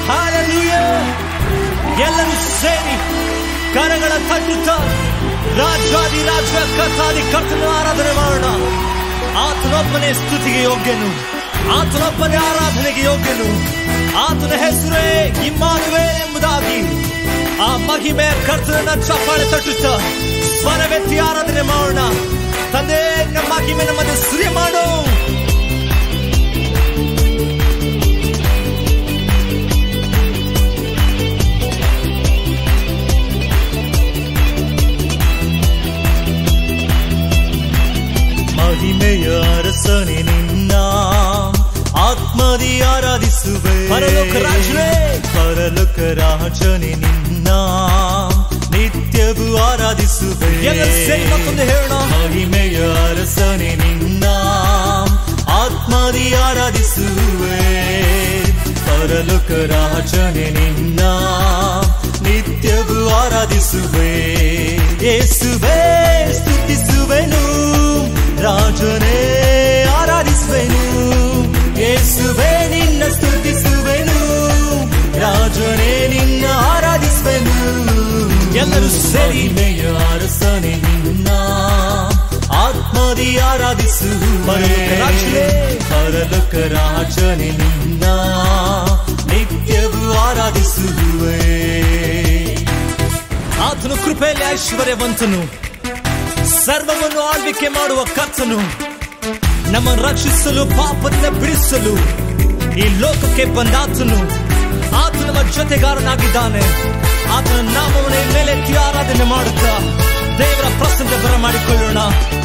Hallelujah ಎಲ್ಲರೂ ಸೇರಿ ಕರಗಳ ತಟ್ಟುತ್ತ ರಾಜಾದಿ ರಾಜ ಕಥಾದಿ ಕರ್ತನ ಆರಾಧನೆ ಮಾಡೋಣ ಆತನೊಬ್ಬನೇ ಸ್ತುತಿಗೆ ಯೋಗ್ಯನು ಆತನೊಬ್ಬನೇ ಆರಾಧನೆಗೆ ಯೋಗ್ಯನು ಆತನ ಹೆಸರೇ ಇಮ್ಮಾನುವೆ ಎಂಬುದಾಗಿ ಆ ಮಹಿಮೆ ಕರ್ತನ ಚಪ್ಪಾಳೆ ತಟ್ಟುತ್ತ ಸ್ವರವೆತ್ತಿ ಆರಾಧನೆ ಮಾಡೋಣ ತಂದೆ ನಮ್ಮ ಮಹಿಮೆ ನಮ್ಮನ್ನು ಸುರಿ ಮಾಡು ಮಹಿಮೆಯ ಅರಸನೆ ನಿನ್ನ ಆತ್ಮದಿ ಆರಾಧಿಸುವೆ ಪರಲೋಕ ರಾಜನೇ. ಪರಲೋಕ ರಾಜನೆ ನಿನ್ನ ನಿತ್ಯವೂ ಆರಾಧಿಸುವೆ ಎಲ್ಲರೂ ಸೇರಿ ಮತ್ತೊಂದು ಹೇಳೋಣ ಮಹಿಮೆಯ ಅರಸನೆ ನಿನ್ನ ಆತ್ಮದಿ ಆರಾಧಿಸುವೆ ಪರಲೋಕ ರಾಜನೆ ನಿನ್ನ ನಿತ್ಯವೂ ಆರಾಧಿಸುವೆ ಯೇಸುವೆ ಸ್ತುತಿಸುವೆನು ರಾಜನೇ ಆರಾಧಿಸುವೆನು ಯೇಸುವೆ ನಿನ್ನ ಸ್ತುತಿಸುವೆನು ರಾಜನೇ ನಿನ್ನ ಆರಾಧಿಸುವೆನು ಎಲ್ಲರೂ ಸೇರಿ ಮಹಿಮೆಯ ಅರಸನೆ ನಿನ್ನ ಆತ್ಮದಿ ಆರಾಧಿಸುವೆ ಪರಲೋಕ ರಾಜನೇ. ಪರಲೋಕ ರಾಜನೆ ನಿನ್ನ ನಿತ್ಯವೂ ಆರಾಧಿಸುವೆ ಆತನು ಕೃಪೆಯಲ್ಲಿ ಐಶ್ವರ್ಯವಂತನು ಸರ್ವವನ್ನು ಆಳ್ವಿಕೆ ಮಾಡುವ ಕರ್ತನು ನಮ್ಮನ್ನು ರಕ್ಷಿಸಲು ಪಾಪದಿಂದ ಬಿಡಿಸಲು ಈ ಲೋಕಕ್ಕೆ ಬಂದಾತನು ಆತ ನಮ್ಮ ಜೊತೆಗಾರನಾಗಿದ್ದಾನೆ ಆತನ ನಾಮವನ್ನ ಮೇಲೆತ್ತಿ ಆರಾಧನೆ ಮಾಡುತ್ತಾ ದೇವರ ಪ್ರಸನ್ನ ಬರ ಮಾಡಿಕೊಳ್ಳೋಣ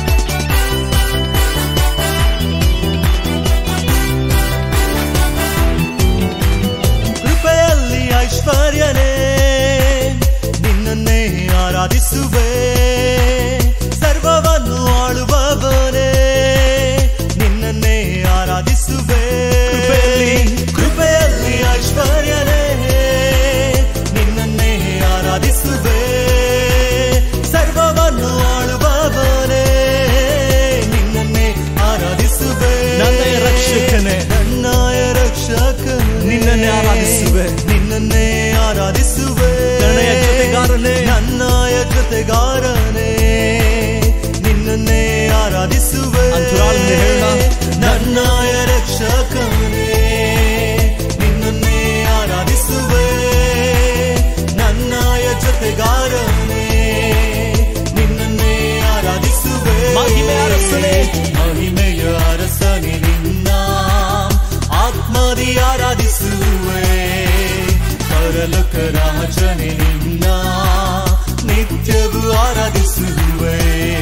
ಕೃಪೆಯಲ್ಲಿ ಐಶ್ವರ್ಯನೇ ನಿನ್ನನ್ನೇ ಆರಾಧಿಸುವೆ ಸರ್ವವನ್ನು ಆಳುವವನೇ ನಿನ್ನನ್ನೇ ಆರಾಧಿಸುವೆ ಕೃಪೆಯಲ್ಲಿ- ಕೃಪೆಯಲ್ಲಿ ಐಶ್ವರ್ಯನೇ ನಿನ್ನನ್ನೇ ಆರಾಧಿಸುವೆ ಸರ್ವವನ್ನು ಆಳುವವನೇ ನಿನ್ನನ್ನೇ ಆರಾಧಿಸುವೆ ನನ್ನಯ ರಕ್ಷಕನೇ. ನನ್ನಯ ರಕ್ಷಕನೇ ನಿನ್ನನ್ನೇ ಆರಾಧಿಸುವೆ. ನಿನ್ನನ್ನೇ ಆರಾಧಿಸುವೆ ನನ್ನಯ ಜೊತೆಗಾರನೇ. ನನ್ನಯ ಜೊತೆಗಾರನೇ ನಿನ್ನನ್ನೇ ಆರಾಧಿಸುವೆ ಅಂತರಾಳದಿಂದ ಹೇಳೋಣ. ನನ್ನಯ ರಕ್ಷಕನೇ ನಿನ್ನನ್ನೇ ಆರಾಧಿಸುವೆ ನನ್ನಯ ಜೊತೆಗಾರನೇ ನಿನ್ನನ್ನೇ ಆರಾಧಿಸುವೆ ಮಹಿಮೆ ಅರಸನೇ. ಮಹಿಮೆಯ ಅರಸನೆ ನಿನ್ನ ಆತ್ಮದಿ ಆರಾಧಿಸುವೆ ಪರಲೋಕ ರಾಜನೆ ನಿನ್ನ ನಿತ್ಯವೂ ಆರಾಧಿಸುವೆ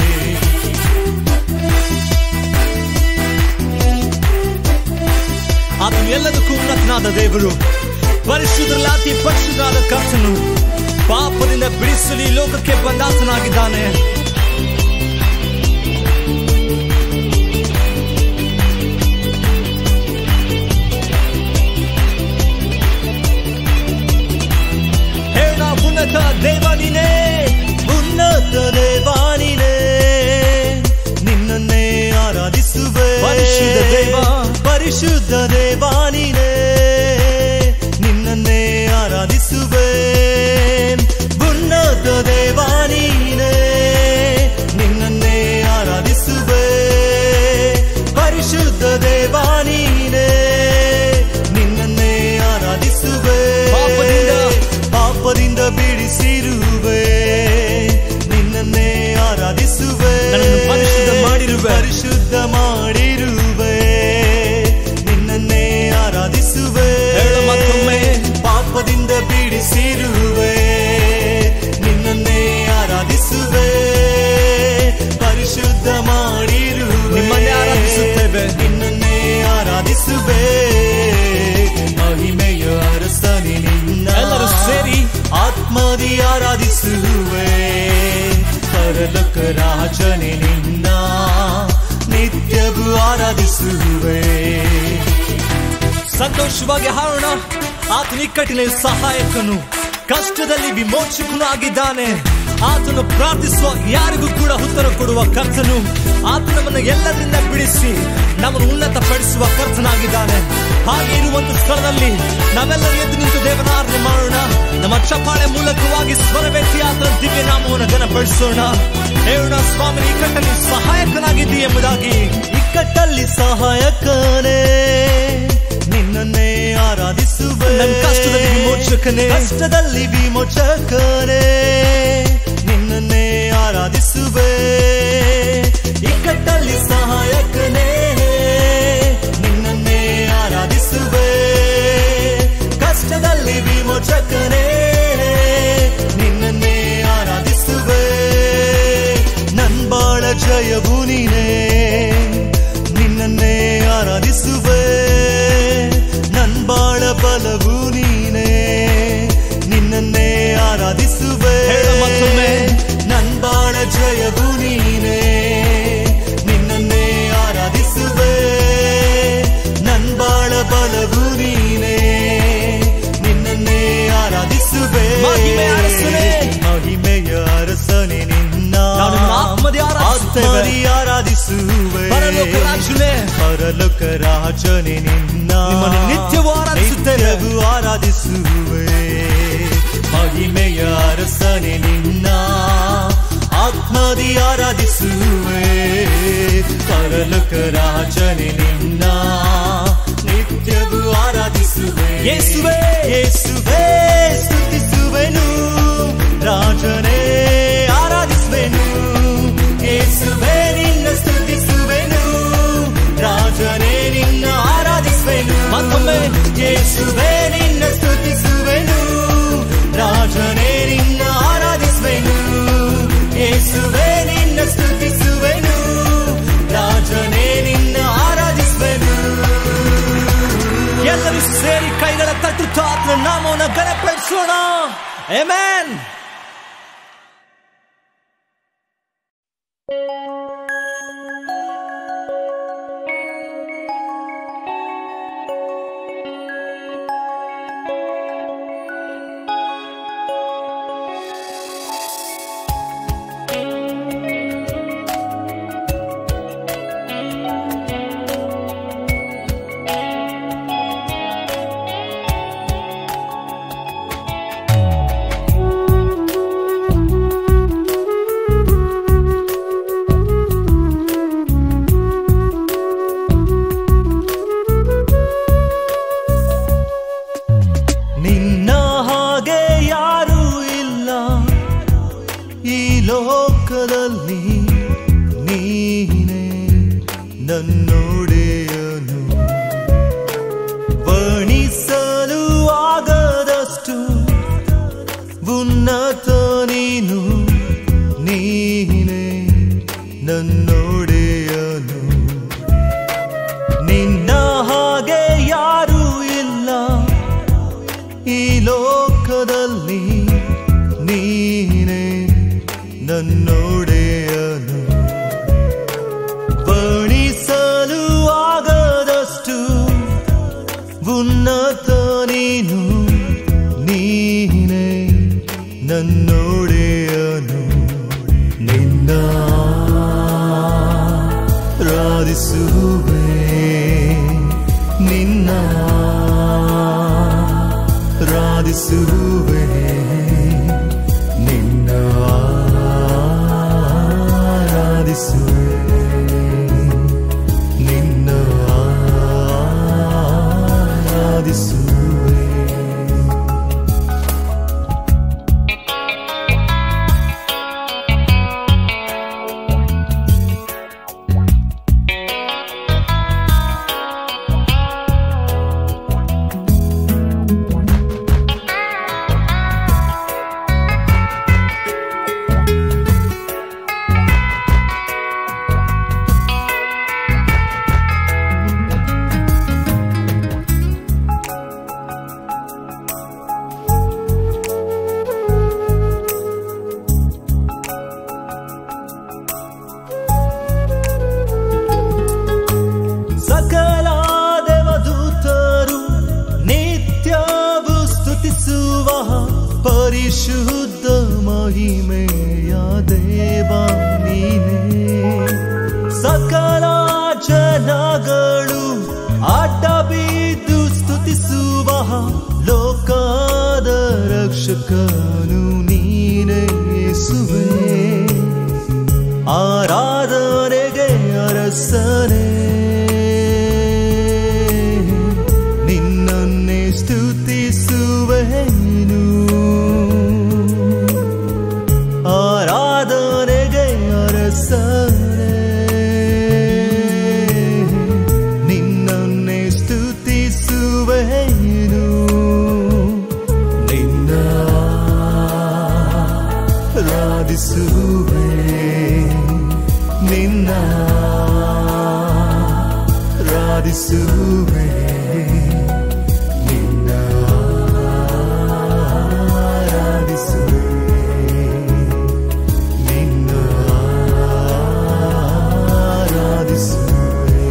ಆತನು ಎಲ್ಲದಕ್ಕೂ ಉನ್ನತನಾದ ದೇವರು ಪರಿಶುದ್ಧರಲ್ಲಿ ಅತಿ ಪರಿಶುದ್ಧನಾದ ಕರ್ತನು ಪಾಪದಿಂದ ಬಿಡಿಸಲು ಈ ಲೋಕಕ್ಕೆ ಬಂದಾತನಾಗಿದ್ದಾನೆ ಹೇಳ ಉನ್ನತ ದೇವ ನೀನೇ ಉನ್ನತ ದೇವಾನಿನೇ ನಿನ್ನನ್ನೇ ಆರಾಧಿಸುವೆ ಪರಿಶುದ್ಧ ದೇವ. ಪರಿಶುದ್ಧ ದೇವಾನಿನೇ ನಿನ್ನನ್ನೇ ಆರಾಧಿಸುವೆ ಉನ್ನತ ದೇವಾನಿನೇ ನಿನ್ನನ್ನೇ ಆರಾಧಿಸುವೆ ಪರಿಶುದ್ಧ ದೇವಾನಿನೇ ನಿನ್ನನ್ನೇ ಆರಾಧಿಸುವೆ ಪಾಪದಿಂದ- ಪಾಪದಿಂದ ಬಿಡಿಸಿರುವೆ ನಿನ್ನನ್ನೇ ಆರಾಧಿಸುವೆ ನನ್ನನ್ನು ಪರಿಶುದ್ಧ ಮಾಡಿರುವೆ. ಪರಿಶುದ್ಧ ಮಾಡಿರುವೆ ನಿನ್ನನ್ನೇ ಆರಾಧಿಸುವೆ ಹೇಳು ಮತ್ತೊಮ್ಮೆ. ಪಾಪದಿಂದ ಬಿಡಿಸಿರುವೆ ನಿನ್ನನ್ನೇ ಆರಾಧಿಸುವೆ ಪರಿಶುದ್ಧ ಮಾಡಿರುವೆ ನಿಮ್ಮನ್ನೇ ಆರಾಧಿಸುತ್ತೇವೆ. ನಿನ್ನನ್ನೇ ಆರಾಧಿಸುವೆ ಮಹಿಮೆಯ ಅರಸನೆ ನಿನ್ನ ಎಲ್ಲರೂ ಸೇರಿ ಆತ್ಮದಿ ಆರಾಧಿಸುವೆ ಪರಲೋಕ ರಾಜನೆ ನಿನ್ನ ನಿತ್ಯವೂ ಆರಾಧಿಸುವೆ ಸಂತೋಷವಾಗಿ ಹಾಡೋಣ ಆತನ ಇಕ್ಕಟ್ಟಿನ ಸಹಾಯಕನು ಕಷ್ಟದಲ್ಲಿ ವಿಮೋಚಕನು ಆಗಿದ್ದಾನೆ ಆತನು ಪ್ರಾರ್ಥಿಸುವ ಯಾರಿಗೂ ಕೂಡ ಉತ್ತರ ಕೊಡುವ ಕರ್ತನು ಆತ ನಮ್ಮನ್ನು ಎಲ್ಲದರಿಂದ ಬಿಡಿಸಿ ನಮ್ಮನ್ನು ಉನ್ನತ ಪಡಿಸುವ ಕರ್ತನಾಗಿದ್ದಾನೆ ಹಾಗೆ ಇರುವಂತ ಸ್ಥಳದಲ್ಲಿ ನಾವೆಲ್ಲರೂ ಎದ್ದು ನಿಂತು ದೇವನಾರಣೆ ಮಾಡೋಣ ನಮ್ಮ ಚಪ್ಪಾಳೆ ಮೂಲಕವಾಗಿ ಸ್ವರವೆತ್ತಿ ಆತನ ದಿವ್ಯ ನಾಮವನ್ನು ಘನಪಡಿಸೋಣ ಹೇಳೋಣ ಸ್ವಾಮಿ ಇಕ್ಕಟ್ಟಲ್ಲಿ ಸಹಾಯಕನಾಗಿದ್ದೀ ಎಂಬುದಾಗಿ ಇಕ್ಕಟ್ಟಲ್ಲಿ ಸಹಾಯಕನೇ ನಿನ್ನನ್ನೇ ಆರಾಧಿಸುವೆ ನನ್ನ ಕಷ್ಟದಲ್ಲಿ ವಿಮೋಚಕನೇ. ಕಷ್ಟದಲ್ಲಿ ವಿಮೋಚಕನೇ ನಿನ್ನನ್ನೇ ಆರಾಧಿಸುವೆ ಇಕ್ಕಟ್ಟಲ್ಲಿ ಸಹಾಯಕನೇ ನಿನ್ನನ್ನೇ ಆರಾಧಿಸುವೆ ಕಷ್ಟದಲ್ಲಿ ವಿಮೋಚಕನೇ ನಿನ್ನನ್ನೇ ಆರಾಧಿಸುವೆ ನನ್ ಬಾಳ ಜಯವು ನೀನೇ ನಿನ್ನನ್ನೇ ಆರಾಧಿಸುವೆ ನನ್ ಬಾಳ ಬಲವು ನೀನೇ ನಿನ್ನನ್ನೇ ಆರಾಧಿಸುವೆ ಹೇಳು ಮತ್ತೊಮ್ಮೆ. ನನ್ ಬಾಳ ಜಯವು ನೀನೇ ನಿನ್ನನ್ನೇ ಆರಾಧಿಸುವೆ ನನ್ ಬಾಳ ಬಲವು ನೀನೇ ನಿನ್ನನ್ನೇ ಆರಾಧಿಸುವೆ ಮಹಿಮೆಯ ಅರಸನೇ. ಮಹಿಮೆಯ ಅರಸನೇ ನಿನ್ನ ನಾವು ನಿಮ್ಮನ್ನು ಆತ್ಮದಿ ಆರಾಧಿಸುತ್ತೇವೆ. ಆತ್ಮದಿ ಆರಾಧಿಸುವೆ ಪರಲೋಕ ರಾಜನೇ. ಪರಲೋಕ ರಾಜನೇ ನಿನ್ನ ನಿಮ್ಮನ್ನು ನಿತ್ಯವೂ ಆರಾಧಿಸುತ್ತೇವೆ. ನಿತ್ಯವೂ ಆರಾಧಿಸುವೆ ಮಹಿಮೆಯ ಅರಸನೆ ನಿನ್ನ ಆತ್ಮದಿ ಆರಾಧಿಸುವೆ ಪರಲೋಕ ರಾಜನೆ ನಿನ್ನ ನಿತ್ಯವೂ ಆರಾಧಿಸುವೆ ಯೇಸುವೇ. ಯೇಸುವೇ ಸ್ತುತಿಸುವೆನು ರಾಜನೇ ಆರಾಧಿಸುವೆನು ಯೇಸುವೇ ನಿನ್ನ ಸ್ತುತಿಸುವೆನು ರಾಜನೇ ನಿನ್ನ ಆರಾಧಿಸುವೆನು ಮತ್ತೊಮ್ಮೆ. ಯೇಸುವೇ ನಿನ್ನ ಸ್ತುತಿಸುವೆನು ರಾಜನೇ ನಿನ್ನ ಆರಾಧಿಸುವೆನು ಯೇಸುವೇ ನಿನ್ನ ಸ್ತುತಿಸುವೆನು ರಾಜನೇ ನಿನ್ನ ಆರಾಧಿಸುವೆನು ಎಲ್ಲರೂ ಸೇರಿ ಕೈಗಳ ತಟ್ಟುತ್ತಾ ಆತನ ನಾಮವನ್ನು ಘನಪಡಿಸೋಣ Amen. ನಿನ್ನ ಹಾಗೆ ಯಾರೂ ಇಲ್ಲ ಈ ಲೋಕದಲ್ಲಿ ನೀನೇ ನನ್ನೊಡೆಯನು ವರ್ಣಿಸಲು ಆಗದಷ್ಟು ಉನ್ನತ ನೀನು ನೀನೇ ನನ್ನೊಡೆಯನು ನಿನ್ನ ಹಾಗೆ ಯಾರೂ ಇಲ್ಲ ಈ ಲೋಕದಲ್ಲಿ ನೀನೇ ನನ್ನೊಡೆಯನು ವರ್ಣಿಸಲು ಆಗದಷ್ಟು ಉನ್ನತ ನೀನು ನೀನೇ ನನ್ನೊಡೆಯನು ನಿನ್ನ ರಾಧಿಸುವೆ ನಿನ್ನ ರಾಧಿಸುವೆ ನಿನ್ನ ಆರಾಧಿಸುವೆ ನಿನ್ನ ಆರಾಧಿಸುವೆ ಪರಿಶುದ್ಧ ಮಹಿಮೆಯ ದೇವ ನೀನೇ ಸಕಲ ಜನಗಳು ಅಡ್ಡ ಬಿದ್ದು ಸ್ತುತಿಸುವ ಲೋಕದ ರಕ್ಷಕನು ನೀನೇ ಯೇಸುವೇ ಆರಾಧನೆಗೆ ಅರಸನೇ ನಿನ್ನನ್ನೇ ಸ್ತುತಿಸುವೆನು ಆರಾಧನೆಗೆ ಅರಸನೇ ನಿನ್ನನ್ನೇ ಸ್ತುತಿಸುವೆನು ನಿನ್ನ ರಾಧಿಸುವೆ ನಿನ್ನ ರಾಧಿಸುವೆ ನಿನ್ನ ಆರಾಧಿಸುವೆ ನಿನ್ನ ಆರಾಧಿಸುವೆ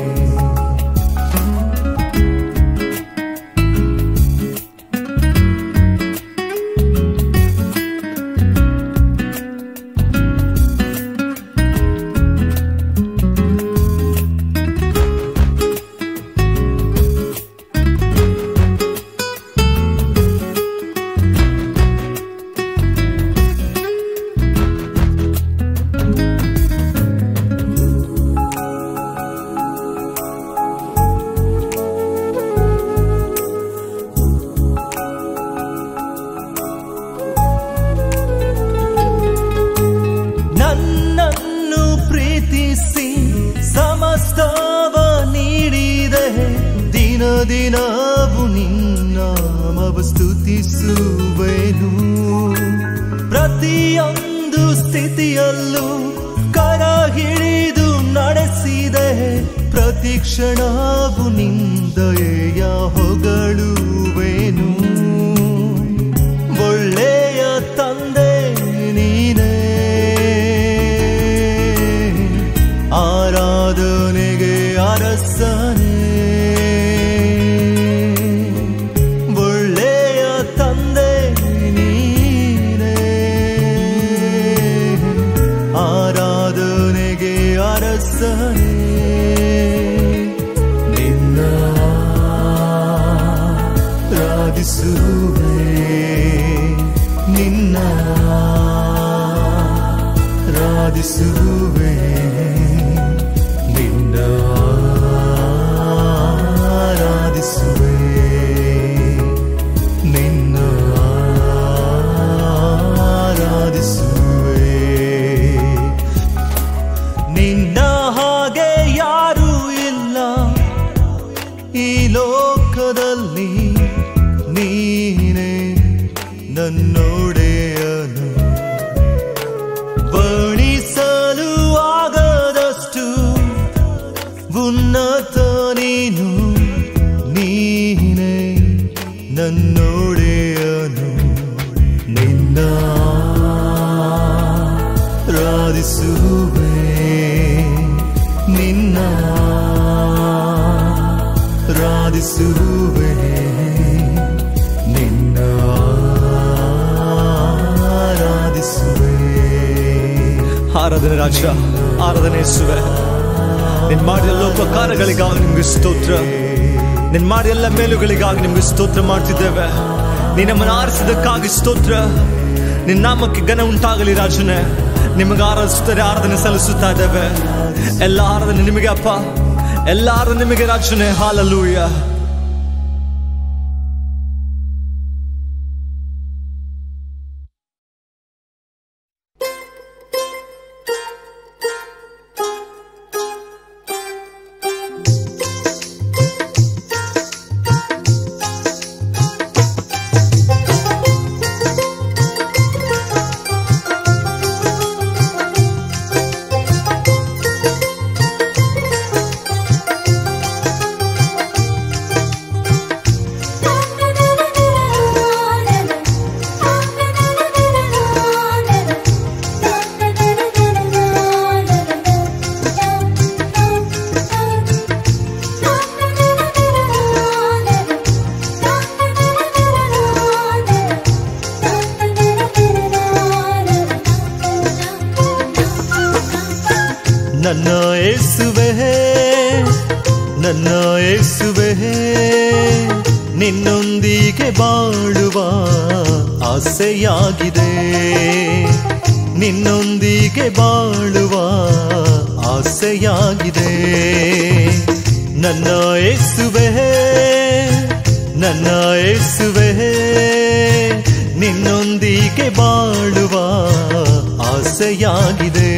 ನನ್ನನ್ನು ಪ್ರೀತಿಸಿ ಸಮಸ್ತವ ನೀಡಿದೆ ದಿನ ದಿನವು ನಿನ್ನಾಮವ ಸ್ತುತಿಸುವೆನು ಪ್ರತಿಯೊಂದು ಸ್ಥಿತಿಯಲ್ಲೂ ಕರ ಹಿಡಿದು ನಡೆಸಿದೆ ಪ್ರತಿ ಕ್ಷಣವು ನಿಂದೆಯ ಹೊಗಳುವೆನು ಒಳ್ಳೆಯ ತಂದೆ ನೀನೇ ಆರಾಧನೆಗೆ ಅರಸನೇ ಒಳ್ಳೆಯ ತಂದೆ ನೀನೇ ಆರಾಧನೆಗೆ ಅರಸನೇ ನಿನ್ನ ರಾಧಿಸುವೆ ನಿನ್ನ ರಾಧಿಸುವೆ ನಿನ್ನ ಆರಾಧಿಸುವೆ ನಿನ್ನ ಆರಾಧಿಸುವೆ ನಿನ್ನ ಹಾಗೆ ಯಾರೂ ಇಲ್ಲ ಈ ಲೋಕದಲ್ಲಿ ನೀನೇ ನನ್ನೊಡೆಯನು ಬಣಿಸಲು ಆಗದಷ್ಟು ಉನ್ನತ ನೀನು ನೀನೇ ನನ್ನೊಡೆಯನು ನಿನ್ನ ರಾಧಿಸುವೆ ನಿನ್ನ ರಾಧಿಸುವೆ ನಿನ್ನ ಆರಾಧಿಸುವೆ ಆರಾಧನೆ ರಾಜ ಆರಾಧನೆ ಯೇಸುವೆ ನಿನ್ ಮಾಡಿದ ಎಲ್ಲ ಉಪಕಾರಗಳಿಗಾಗಿ ನಿಮ್ಗೆ ಸ್ತೋತ್ರ ನಿನ್ ಮಾಡಿದ ಎಲ್ಲ ಮೇಲುಗಳಿಗಾಗಿ ನಿಮ್ಗೆ ಸ್ತೋತ್ರ ಮಾಡ್ತಿದ್ದೇವೆ ನೀ ನಮ್ಮನ್ನು ಆರಿಸಿದಕ್ಕಾಗಿ ಸ್ತೋತ್ರ ನಿನ್ನ ನಾಮಕ್ಕೆ ಘನ ಉಂಟಾಗಲಿ ರಾಜನೇ ನಿಮಗೆ ಆರಾಧಿಸುತ್ತಾರೆ ಆರಾಧನೆ ಸಲ್ಲಿಸುತ್ತಾ ಇದ್ದೇವೆ ಎಲ್ಲ ಆರಾಧನೆ ನಿಮಗೆ ಅಪ್ಪ ಎಲ್ಲ ಆರಾಧನೆ ನಿಮಗೆ ರಾಜನೇ ಹಾಲಲ್ಲೂಯ್ಯ ಿ ಯೇಸುವೆ ನನ್ನ ಯೇಸುವೆ ನಿನ್ನೊಂದಿಗೆ ಬಾಳುವ ಆಸೆಯಾಗಿದೆ ನಿನ್ನೊಂದಿಗೆ ಬಾಳುವ ಆಸೆಯಾಗಿದೆ ನನ್ನ ಯೇಸುವೆ ನನ್ನ ಯೇಸುವೆ ನಿನ್ನೊಂದಿಗೆ ಬಾಳುವ ಆಸೆಯಾಗಿದೆ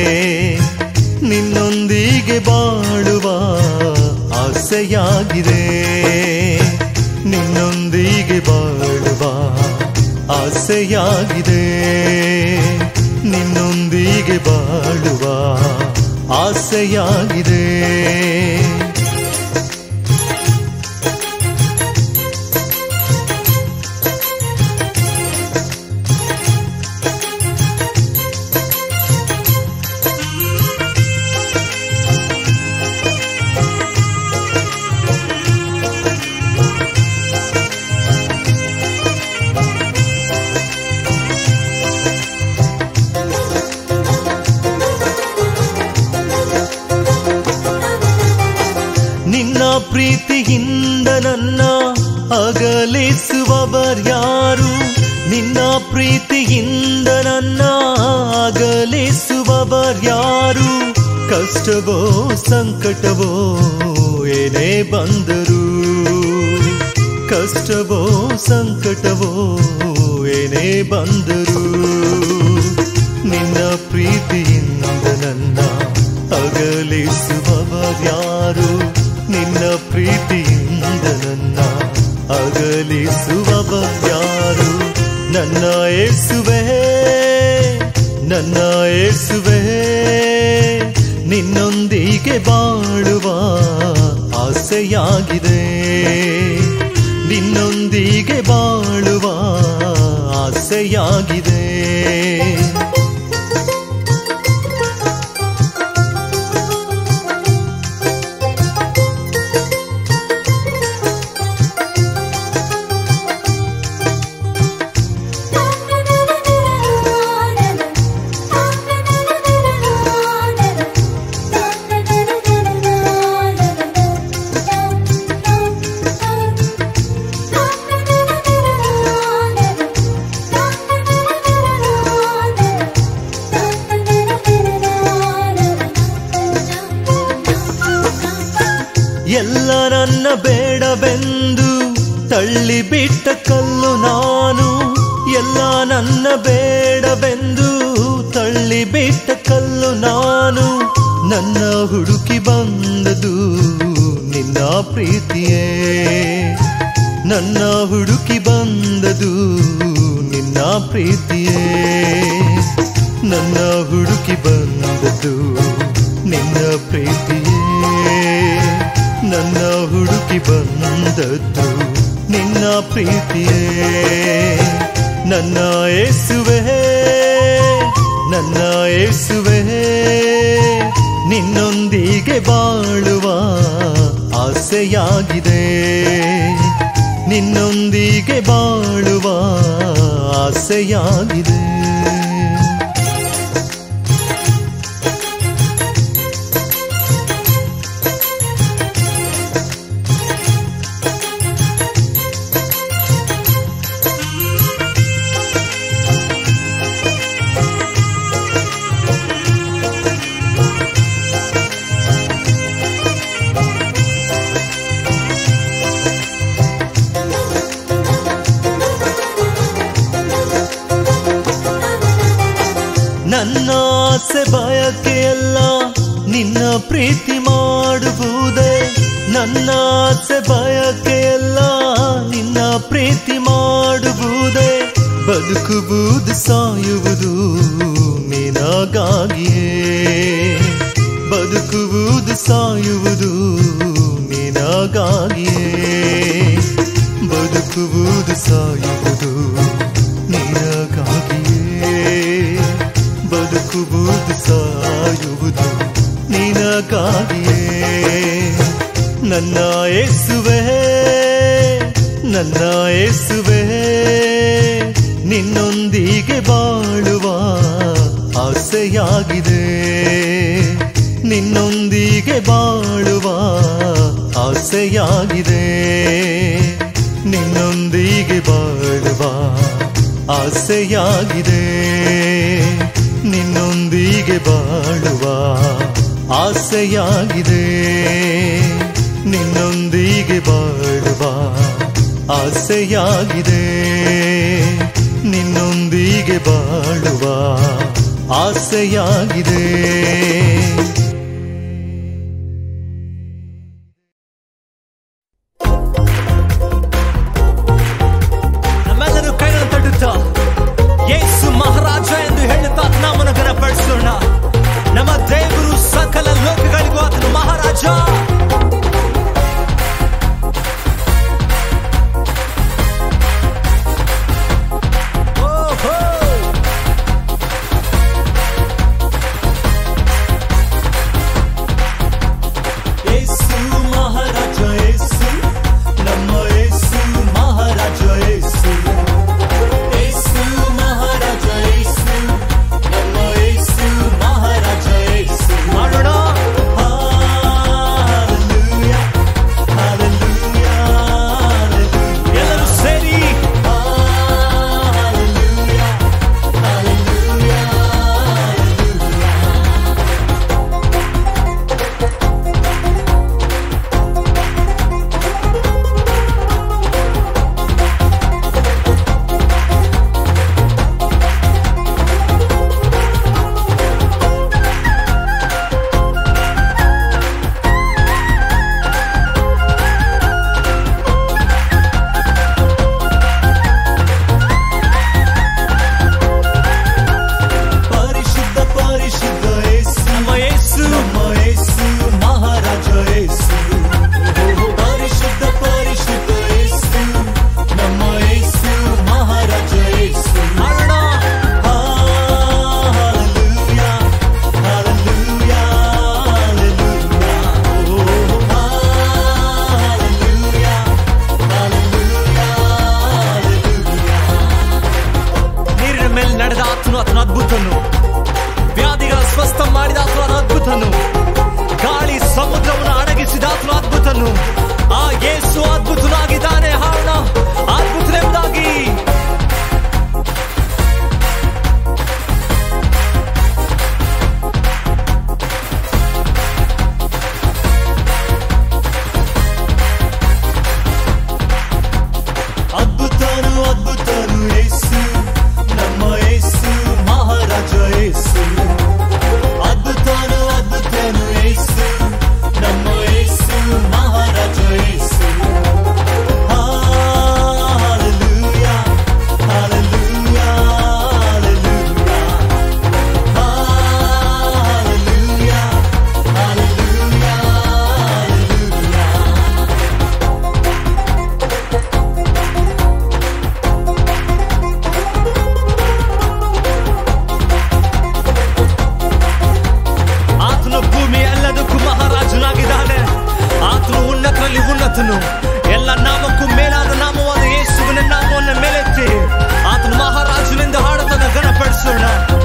ನಿನ್ನೊಂದಿಗೆ ಬಾಳುವ ಆಸೆಯಾಗಿದೆ ನಿನ್ನೊಂದಿಗೆ ಬಾಳುವ ಆಸೆಯಾಗಿದೆ ನಿನ್ನೊಂದಿಗೆ ಬಾಳುವ ಆಸೆಯಾಗಿದೆ ನಿನ್ನ ಪ್ರೀತಿಯಿಂದ ನನ್ನ ಅಗಲಿಸುವವರ್ಯಾರು ನಿನ್ನ ಪ್ರೀತಿಯಿಂದ ನನ್ನ ಅಗಲಿಸುವವರ್ಯಾರು ಕಷ್ಟವೋ ಸಂಕಟವೋ ಏನೇ ಬಂದರು ಕಷ್ಟವೋ ಸಂಕಟವೋ ಏನೇ ಬಂದರು ನಿನ್ನ ಪ್ರೀತಿಯಿಂದ ನನ್ನ ಅಗಲಿಸುವವರ್ಯಾರು ನಿನ್ನ ಪ್ರೀತಿಯಿಂದ ನನ್ನ ಅಗಲಿಸುವವರ್ಯಾರು ನನ್ನ ಏಸುವೆ ನನ್ನ ಏಸುವೆ ನಿನ್ನೊಂದಿಗೆ ಬಾಳುವ ಆಸೆಯಾಗಿದೆ ನಿನ್ನೊಂದಿಗೆ ಬಾಳುವ ಆಸೆಯಾಗಿದೆ ಎಲ್ಲ ನನ್ನ ಬೇಡವೆಂದು ತಳ್ಳಿಬಿಟ್ಟ ಕಲ್ಲು ನಾನು ಎಲ್ಲ ನನ್ನ ಬೇಡವೆಂದು ತಳ್ಳಿಬಿಟ್ಟ ಕಲ್ಲು ನಾನು ನನ್ನ ಹುಡುಕಿ ಬಂದದು ನಿನ್ನ ಪ್ರೀತಿಯೇ ನನ್ನ ಹುಡುಕಿ ಬಂದದು ನಿನ್ನ ಪ್ರೀತಿಯೇ ನನ್ನ ಹುಡುಕಿ ಬಂದದು ನಿನ್ನ ಪ್ರೀತಿಯೇ ನನ್ನ ಹುಡುಕಿ ಬಂದದ್ದು ನಿನ್ನ ಪ್ರೀತಿಯೇ ನನ್ನ ಏಸುವೆ ನನ್ನ ಏಸುವೆ ನಿನ್ನೊಂದಿಗೆ ಬಾಳುವ ಆಸೆಯಾಗಿದೆ ನಿನ್ನೊಂದಿಗೆ ಬಾಳುವ ಆಸೆಯಾಗಿದೆ ನನ್ನ ಆಸೆ ಬಯಕೆಯಲ್ಲ ನಿನ್ನ ಪ್ರೀತಿ ಮಾಡುವುದೇ ನನ್ನ ಆಸೆ ಬಯಕೆಯಲ್ಲ ನಿನ್ನ ಪ್ರೀತಿ ಮಾಡುವುದೇ ಬದುಕುವುದು ಸಾಯುವುದು ನಿನಗಾಗಿಯೇ ಬದುಕುವುದು ಸಾಯುವುದು ನಿನಗಾಗಿಯೇ ಬದುಕುವುದು ಸಾಯುವುದು ನಿನಗಾಗಿಯೇ ಬದುಕುವುದು ಸಾಯುವುದು ನಿನಗಾಗಿಯೇ ನನ್ನ ಏಸುವೆ ನನ್ನ ಏಸುವೆ ನಿನ್ನೊಂದಿಗೆ ಬಾಳುವ ಆಸೆಯಾಗಿದೆ ನಿನ್ನೊಂದಿಗೆ ಬಾಳುವ ಆಸೆಯಾಗಿದೆ ನಿನ್ನೊಂದಿಗೆ ಬಾಳುವ ಆಸೆಯಾಗಿದೆ ನಿನ್ನೊಂದಿಗೆ ಬಾಳುವ ಆಸೆಯಾಗಿದೆ ನಿನ್ನೊಂದಿಗೆ ಬಾಳುವ ಆಸೆಯಾಗಿದೆ ನಿನ್ನೊಂದಿಗೆ ಬಾಳುವ ಆಸೆಯಾಗಿದೆ ನಮ್ಮೆಲ್ಲರೂ ಕೈಗಳನ್ನು ತಟ್ಟುತ್ತಾ ಯೇಸು ಮಹಾರಾಜ ಎಂದು ಹೇಳುತ್ತಾ ನಾಮನ ಘನಪಡಿಸೋಣ ನಮ್ಮ ದೇವರು ಸಕಲ ಲೋಕಗಳಿಗೂ ಆತನು ಮಹಾರಾಜ ಓಹೋ ಯೇಸು ಮಹಾರಾಜ ಯೇಸು ನಮ್ಮ ಯೇಸು ಮಹಾರಾಜ ಯೇಸು ಯೇಸು ಮಹಾರಾಜ ಯೇಸು ನಮ್ಮ ಯೇಸು ಮಹಾರಾಜ ಯೇಸು ಮಾಡೋಣ Hallelujah, hallelujah, hallelujah. ಎಲ್ಲರೂ ಸೇರಿ Hallelujah, hallelujah, hallelujah. ಪರಿಶುದ್ಧ ಪರಿಶುದ್ಧ ಯೇಸು ನಮ್ಮ ಯೇಸು ನಮ್ಮ ಯೇಸು ಮಹಾರಾಜ ಯೇಸು ಪರಿಶುದ್ಧ ಪರಿಶುದ್ಧ ಯೇಸು ನಮ್ಮ ಯೇಸು ಮಹಾರಾಜ ಯೇಸು ಮಾಡೋಣ Hallelujah, hallelujah, hallelujah. Oh, hallelujah, hallelujah, hallelujah. ನೀರಿನ ಮೇಲೆ ನಡೆದ ಆತನು ಆತನ ಅದ್ಭುತನು ವ್ಯಾಧಿಗಳ ಸ್ವಸ್ಥ ಮಾಡಿದ ಆತನು ಆತನ ಅದ್ಭುತನು ಗಾಳಿ ಸಮುದ್ರವನ್ನು ಅಡಗಿಸಿದ ಆತನು ಅದ್ಭುತನು ಆ ಯೇಸು ಅದ್ಭುತನಾಗಿದ್ದಾನೆ ಹಾಡ ಅದ್ಭುತನೆಂಬುದಾಗಿ ಅದ್ಭುತನು ಅದ್ಭುತನು ಯೇಸು ನಮ್ಮ ಯೇಸು ಮಹಾರಾಜ ಯೇಸು ಅದ್ಭುತನು ಅದ್ಭುತನು ಯೇಸು ನಮ್ಮ ಯೇಸು ಮಹಾರಾಜ ಯೇಸು Hallelujah, hallelujah, hallelujah. Hallelujah, hallelujah, hallelujah. ಆತನು ಭೂಮಿ ಎಲ್ಲದಕ್ಕೂ ಮಹಾರಾಜನಾಗಿದ್ದಾನೆ ಆತನು ಉನ್ನತರಲ್ಲಿ ಉನ್ನತನು ಎಲ್ಲ ನಾಮಕ್ಕೂ ಮೇಲಾದ ನಾಮವಾದ ಯೇಸುವಿನ ನಾಮವನ್ನು ಮೇಲೆತ್ತಿ ಆತನು ಮಹಾರಾಜನೆಂದು ಹಾಡುತ್ತನ್ನು ಘನಪಡಿಸೋಣ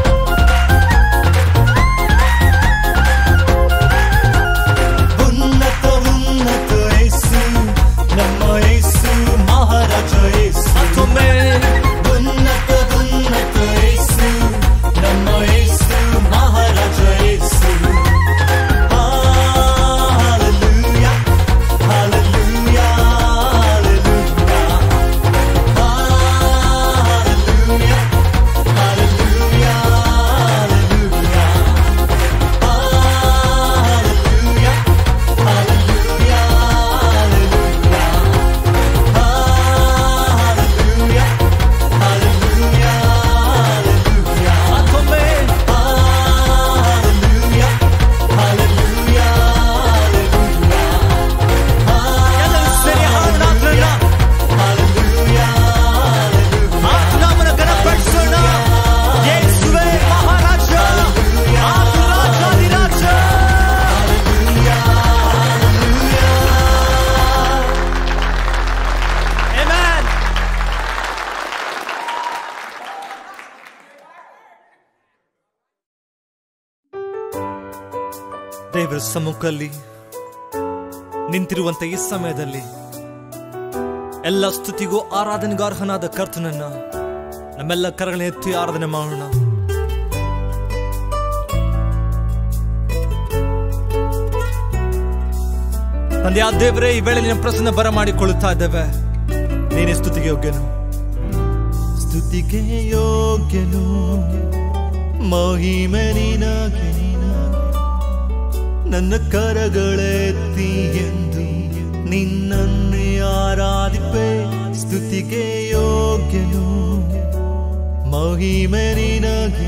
ಉನ್ನತ ಉನ್ನತ ಯೇಸು ನಮ್ಮ ಯೇಸು ಮಹಾರಾಜ ಯೇಸು ಮತ್ತೊಮ್ಮೆ ಉನ್ನತ ಉನ್ನತ ಯೇಸು ನಮ್ಮ ಯೇಸು ಮಹಾರಾಜ ಯೇಸು Hallelujah, hallelujah, ದೇವರ ಸಮ್ಮುಖದಲ್ಲಿ ನಿಂತಿರುವಂತ ಈ ಸಮಯದಲ್ಲಿ ಎಲ್ಲ ಸ್ತುತಿಗೂ ಆರಾಧನೆಗೂ ಅರ್ಹನಾದ ಕರ್ತನನ್ನ ನಮ್ಮೆಲ್ಲ ಕರಗಳನ್ನ ಎತ್ತಿ ಆರಾಧನೆ ಮಾಡೋಣ ತಂದೆ ಆ ದೇವರೇ ಈ ವೇಳೆ ನಿನ್ನ ಪ್ರಸನ್ನ ಬರ ಮಾಡಿಕೊಳ್ಳುತ್ತಾ ಇದ್ದೇವೆ ನೀನೇ ಸ್ತುತಿಗೆ ಯೋಗ್ಯನು ಸ್ತುತಿಗೆ ಯೋಗ್ಯನು ಮಹಿಮೆ ನಿನಗೆ ನನ್ನ ಕರಗಳೆತ್ತಿ ಎಂದು ನಿನ್ನನ್ನೇ ಆರಾಧಿಪೆ ಸ್ತುತಿಗೆ ಯೋಗ್ಯನು ಮಹಿಮೆ ನಿನಗೆ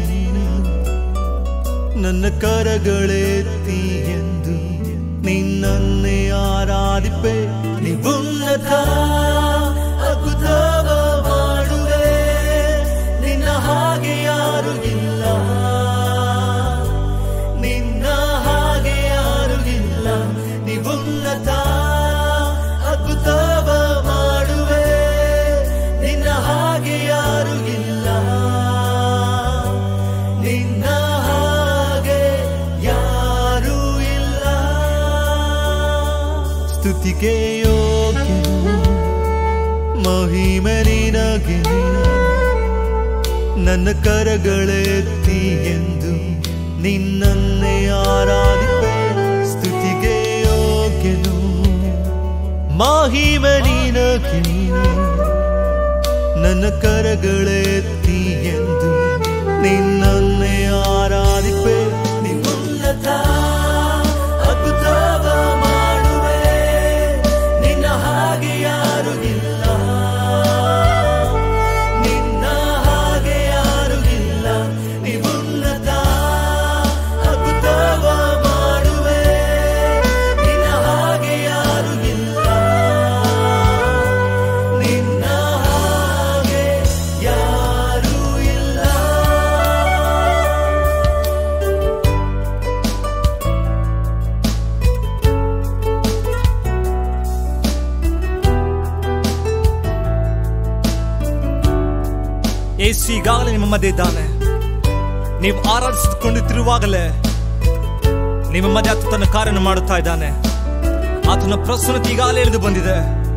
ನನ್ನ ಕರಗಳೆತ್ತಿ ಎಂದು ನಿನ್ನನ್ನೇ ಆರಾಧಿಪೆ ನಿವುನ್ನತ ಅದ್ಭುತವ ಮಾಡುವೆ ನಿನ್ನ ಹಾಗೆ ಯಾರು ಇಲ್ಲ ನಿನ್ನ ಹಾಗೆ ಯಾರು ಇಲ್ಲ ನಿವುನ್ನತ ಅದ್ಭುತವ ಮಾಡುವೆ ನಿನ್ನ ಹಾಗೆ ಯಾರು ಇಲ್ಲ ನಿನ್ನ ಹಾಗೆ ಯಾರೂ ಇಲ್ಲ ಸ್ತುತಿಗೆ ಯೋಗ್ಯನು ಮಹಿಮೆ ನಿನಗೆ ನನ್ನ ಕರಗಳೆತ್ತಿ ಎಂದು ನಿನ್ನನ್ನೇ ಆರಾಧಿಪೆ ಸ್ತುತಿಗೆ ಯೋಗ್ಯನು ಮಹಿಮೆ ನಿನಗೆ ನನ್ನ ಕರಗಳೆತ್ತಿ ಎಂದು ನಿನ್ನನ್ನೇ ಆರಾಧಿಪೆ ನಿಮ್ಮುನ್ನತ ಅದ್ಭುತವ ಮಾಡುವೆ ನಿನ್ನ ಹಾಗೆ ಯಾರು ಇಲ್ಲ ನಿನ್ನ ಹಾಗೆ ಯಾರು ಇಲ್ಲ ನಿಮ್ಮುನ್ನತ ಅದ್ಭುತವ ಮಾಡುವೆ ನಿನ್ನ ಹಾಗೆ ಯಾರು ಇಲ್ಲ ನಿನ್ನ ಹಾಗೆ ಯಾರೂ ಇಲ್ಲ ಯೇಸು ಈಗಾಗಲೇ ನಿಮ್ಮ ಮಧ್ಯೆ ಇದ್ದಾನೆ ನೀವು ಆರಾಧಿಸಿಕೊಂಡಿರುವಾಗಲೇ ನಿಮ್ಮ ಮಧ್ಯೆ ಆತ ತನ್ನ ಕಾರ್ಯನ ಮಾಡುತ್ತಾ ಇದ್ದಾನೆ ಆತನ ಪ್ರಸನ್ನತೆ ಈಗಾಗಲೇ ಇಳಿದು ಬಂದಿದೆ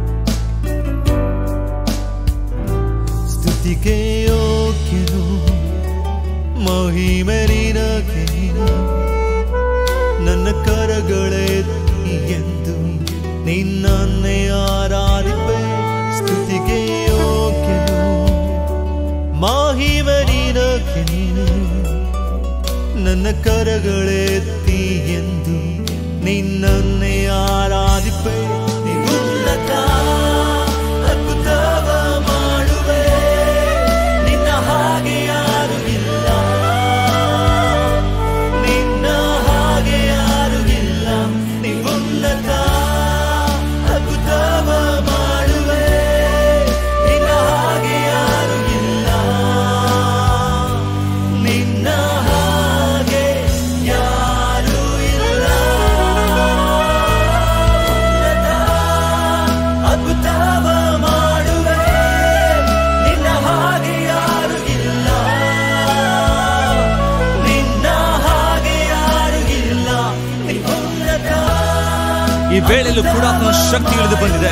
ಸ್ತುತಿಗೆ ಯೋಗ್ಯನು ಮಹಿಮೆ ನಿನಗೆ ನನ್ನ ಕರಗಳೆತ್ತಿ ಎಂದು ನಿನ್ನನ್ನೇ ಆರಾಧಿಪೆ ಸ್ತುತಿಗೆ ಯೋಗ್ಯನು ಮಹಿಮೆ ನಿನಗೆ ನನ್ನ ಕರಗಳೆತ್ತಿ ಎಂದು ನಿನ್ನನ್ನೇ ಆರಾಧಿಪೆ ನಿಗುನ್ನತ ಅದ್ಭುತವ ಮಾಡುವೆ ನಿನ್ನ ಹಾಗೆ ಯಾರು ಇಲ್ಲ ನಿನ್ನ ಹಾಗೆ ಯಾರು ಇಲ್ಲ ನಿಗುನ್ನತ ಅದ್ಭುತವ ಮಾಡುವೆ ನಿನ್ನ ಹಾಗೆ ಯಾರು ಇಲ್ಲ ನಿನ್ನ ಹಾಗೆ ಯಾರೂ ಇಲ್ಲ ಅದ್ಭುತವ ಮಾಡುವೆ ನಿನ್ನ ಹಾಗೆ ಯಾರು ಇಲ್ಲ ನಿನ್ನ ಹಾಗೆ ಯಾರು ಇಲ್ಲ ನಿನ್ನತ ಈ ವೇಳೆಯಲ್ಲೂ ಕೂಡ ಆತನ ಶಕ್ತಿ ಇಳಿದು ಬಂದಿದೆ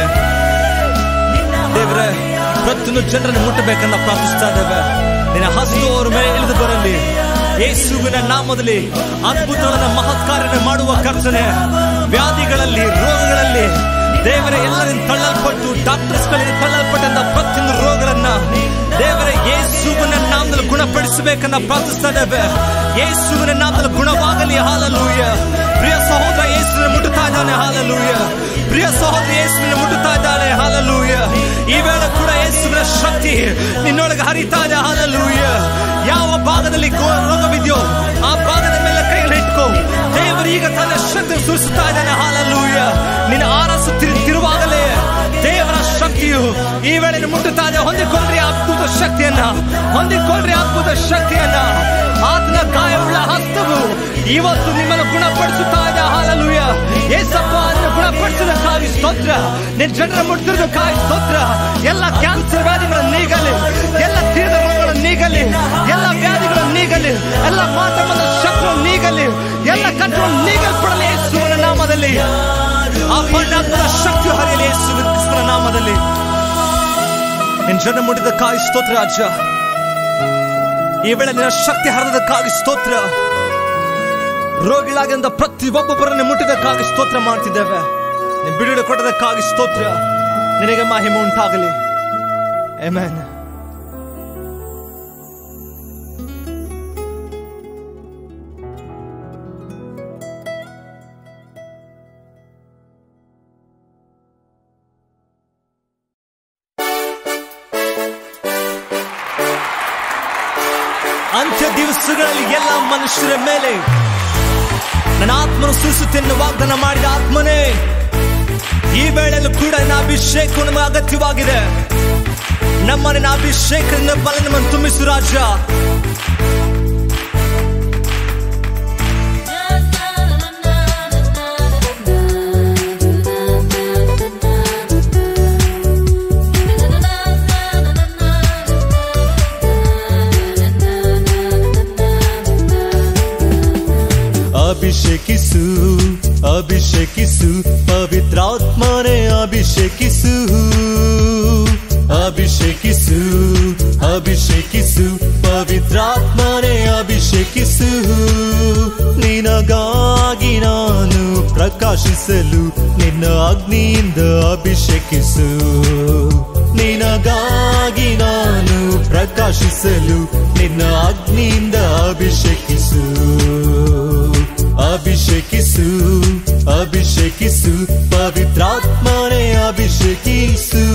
ದೇವರೇ ಪ್ರತಿಯೊಂದು ಜನರನ್ನು ಮುಟ್ಟಬೇಕನ್ನ ಪ್ರಾರ್ಥಿಸ್ತಾ ಇದ್ದೇವೆ ನಿನ್ನ ಹಸ್ತು ಅವರ ಮೇಲೆ ಇಳಿದು ಬರಲಿ ಯೇಸುವಿನ ನಾಮದಲ್ಲಿ ಅದ್ಭುತಗಳನ್ನ ಮಹತ್ಕಾರ್ಯನ ಮಾಡುವ ಕರ್ತನೆ ವ್ಯಾಧಿಗಳಲ್ಲಿ ರೋಗಗಳಲ್ಲಿ ದೇವರ ಎಲ್ಲರಿಂದ ತಳ್ಳಲ್ಪಟ್ಟು ಡಾಕ್ಟರ್ಸ್ಗಳಿಂದ ತಳ್ಳಲ್ಪಟ್ಟಂತ ಪ್ರತಿಯೊಂದು ರೋಗಗಳನ್ನ ದೇವರ ಯೇಸುವಿನ ನಾಮದಲ್ಲಿ ಗುಣಪಡಿಸಬೇಕನ್ನ ಪ್ರಾರ್ಥಿಸ್ತಾ ಇದ್ದೇವೆ ಯೇಸುವಿನ ನಾಮದಲ್ಲಿ ಗುಣವಾಗಲಿ ಹಾಲಲೂಯ ಪ್ರಿಯ ಸಹೋದರ ಯೇಸುವಿನ ಮುಟ್ಟುತ್ತಾ ಇದ್ದಾನೆ ಹಾಲಲೂಯ ಪ್ರಿಯ ಸಹೋದರ ಯೇಸುವಿನ ಮುಟ್ಟುತ್ತಾ ಇದ್ದಾನೆ ಹಾಲಲೂಯ ಈ ವೇಳೆ ಕೂಡ ಯೇಸುವಿನ ಶಕ್ತಿ ನಿನ್ನೊಳಗೆ ಹರಿತಾ ಇದೆ ಹಾಲಲೂಯ ಯಾವ ಭಾಗದಲ್ಲಿ ಗೋ- ರೋಗವಿದೆಯೋ ಆ ಭಾಗದ ಮೇಲೆ ಕೈಗಳು ಇಟ್ಕೋ ದೇವರು ಈಗ ತನ್ನ ಶಕ್ತಿ ಸುರಿಸುತ್ತಾ ಇದ್ದಾನೆ ಹಾಲಲೂಯ ನಿನ್ನ ಆರಸುತ್ತಿರುವಾಗಲೇ ದೇವರ ಶಕ್ತಿಯು ಈ ವೇಳೆ ಮುಟ್ಟುತ್ತಾ ಇದೆ ಹೊಂದಿಕೊಂಡ್ರಿ ಅದ್ಭುತ ಶಕ್ತಿಯನ್ನ ಹೊಂದಿಕೊಂಡ್ರಿ ಅದ್ಭುತ ಶಕ್ತಿಯನ್ನ ಆತನ ಗಾಯವುಳ್ಳ ಹಸ್ತವು ಇವತ್ತು ನಿಮ್ಮನ್ನು ಗುಣಪಡಿಸುತ್ತಾ ಇದೆ ಹಾಲಲೂಯ ಏಸಪ್ಪ ಅದನ್ನು ಗುಣಪಡಿಸೋದಕ್ಕಾಗಿ ಸ್ತೋತ್ರ ನಿನ್ನ ಜನರ ಮುಟ್ಟಿರೋದಕ್ಕಾಗಿ ಸ್ತೋತ್ರ ಎಲ್ಲ ಕ್ಯಾನ್ಸರ್ ವ್ಯಾಧಿಗಳ ನೀಗಲಿ ಎಲ್ಲ ತೀರ್ಥ ರೋಗಗಳ ನೀಗಲಿ ಎಲ್ಲ ವ್ಯಾಧಿಗಳ ನೀಗಲಿ ಎಲ್ಲ ಮಾತಮದ ಶತ್ರು ನೀಗಲಿ ನಾಮದಲ್ಲಿ ಎಲ್ಲ ಕಟ್ಟುಗಳು ನೀಗಲ್ಪಡಲಿ ಯೇಸುವಿನ ನಾಮದಲ್ಲಿ ಆ ಪರಿಣಾತ್ಮದ ಶಕ್ತಿ ಹರಿಯಲಿ ಯೇಸುವಿನ ಕ್ರಿಸ್ತನ ನಾಮದಲ್ಲಿ ನಿನ್ ಜನ ಮುಟ್ಟಿದಕ್ಕಾಗಿ ಸ್ತೋತ್ರ ರಾಜ ಈ ವೇಳೆ ನಿನ್ನ ಶಕ್ತಿ ಹರಿದಕ್ಕಾಗಿ ಸ್ತೋತ್ರ ರೋಗಿಗಳಾಗಿಂದ ಪ್ರತಿ ಒಬ್ಬೊಬ್ಬರನ್ನು ಮುಟ್ಟಿದಕ್ಕಾಗಿ ಸ್ತೋತ್ರ ಮಾಡ್ತಿದ್ದೇವೆ ನೀನು ಬಿಡುಗಡೆ ಕೊಡೋದಕ್ಕಾಗಿ ಸ್ತೋತ್ರ ನಿನಗೆ ಮಹಿಮೆ ಉಂಟಾಗಲಿ Amen. ಅಂತ್ಯ ದಿವಸಗಳಲ್ಲಿ ಎಲ್ಲ ಮನುಷ್ಯರ ಮೇಲೆ ನನ್ನ ಆತ್ಮನು ಸುರಿಸುತ್ತೆನ್ನು ವಾಗ್ದಾನ ಮಾಡಿದ ಆತ್ಮನೇ ಈ ವೇಳೆಯಲ್ಲೂ ಕೂಡ ನನ್ನ ಅಭಿಷೇಕ ನಮಗೆ ಅಗತ್ಯವಾಗಿದೆ ನಮ್ಮ ನಿನ್ನ ಅಭಿಷೇಕದಿಂದ ಬಲ ನಮ್ಮನ್ನು ತುಂಬಿಸು ರಾಜ ಅಭಿಷೇಕಿಸು ಅಭಿಷೇಕಿಸು ಪವಿತ್ರಾತ್ಮನೆ ಅಭಿಷೇಕಿಸು ಅಭಿಷೇಕಿಸು ಅಭಿಷೇಕಿಸು ಪವಿತ್ರಾತ್ಮನೆ ಅಭಿಷೇಕಿಸು ನಿನಗಾಗಿ ನಾನು ಪ್ರಕಾಶಿಸಲು ನಿನ್ನ ಅಗ್ನಿಯಿಂದ ಅಭಿಷೇಕಿಸು ನಿನಗಾಗಿ ನಾನು ಪ್ರಕಾಶಿಸಲು ನಿನ್ನ ಅಗ್ನಿಯಿಂದ ಅಭಿಷೇಕಿಸು ಅಭಿಷೇಕಿಸು ಅಭಿಷೇಕಿಸು ಪವಿತ್ರಾತ್ಮನೆ ಅಭಿಷೇಕಿಸು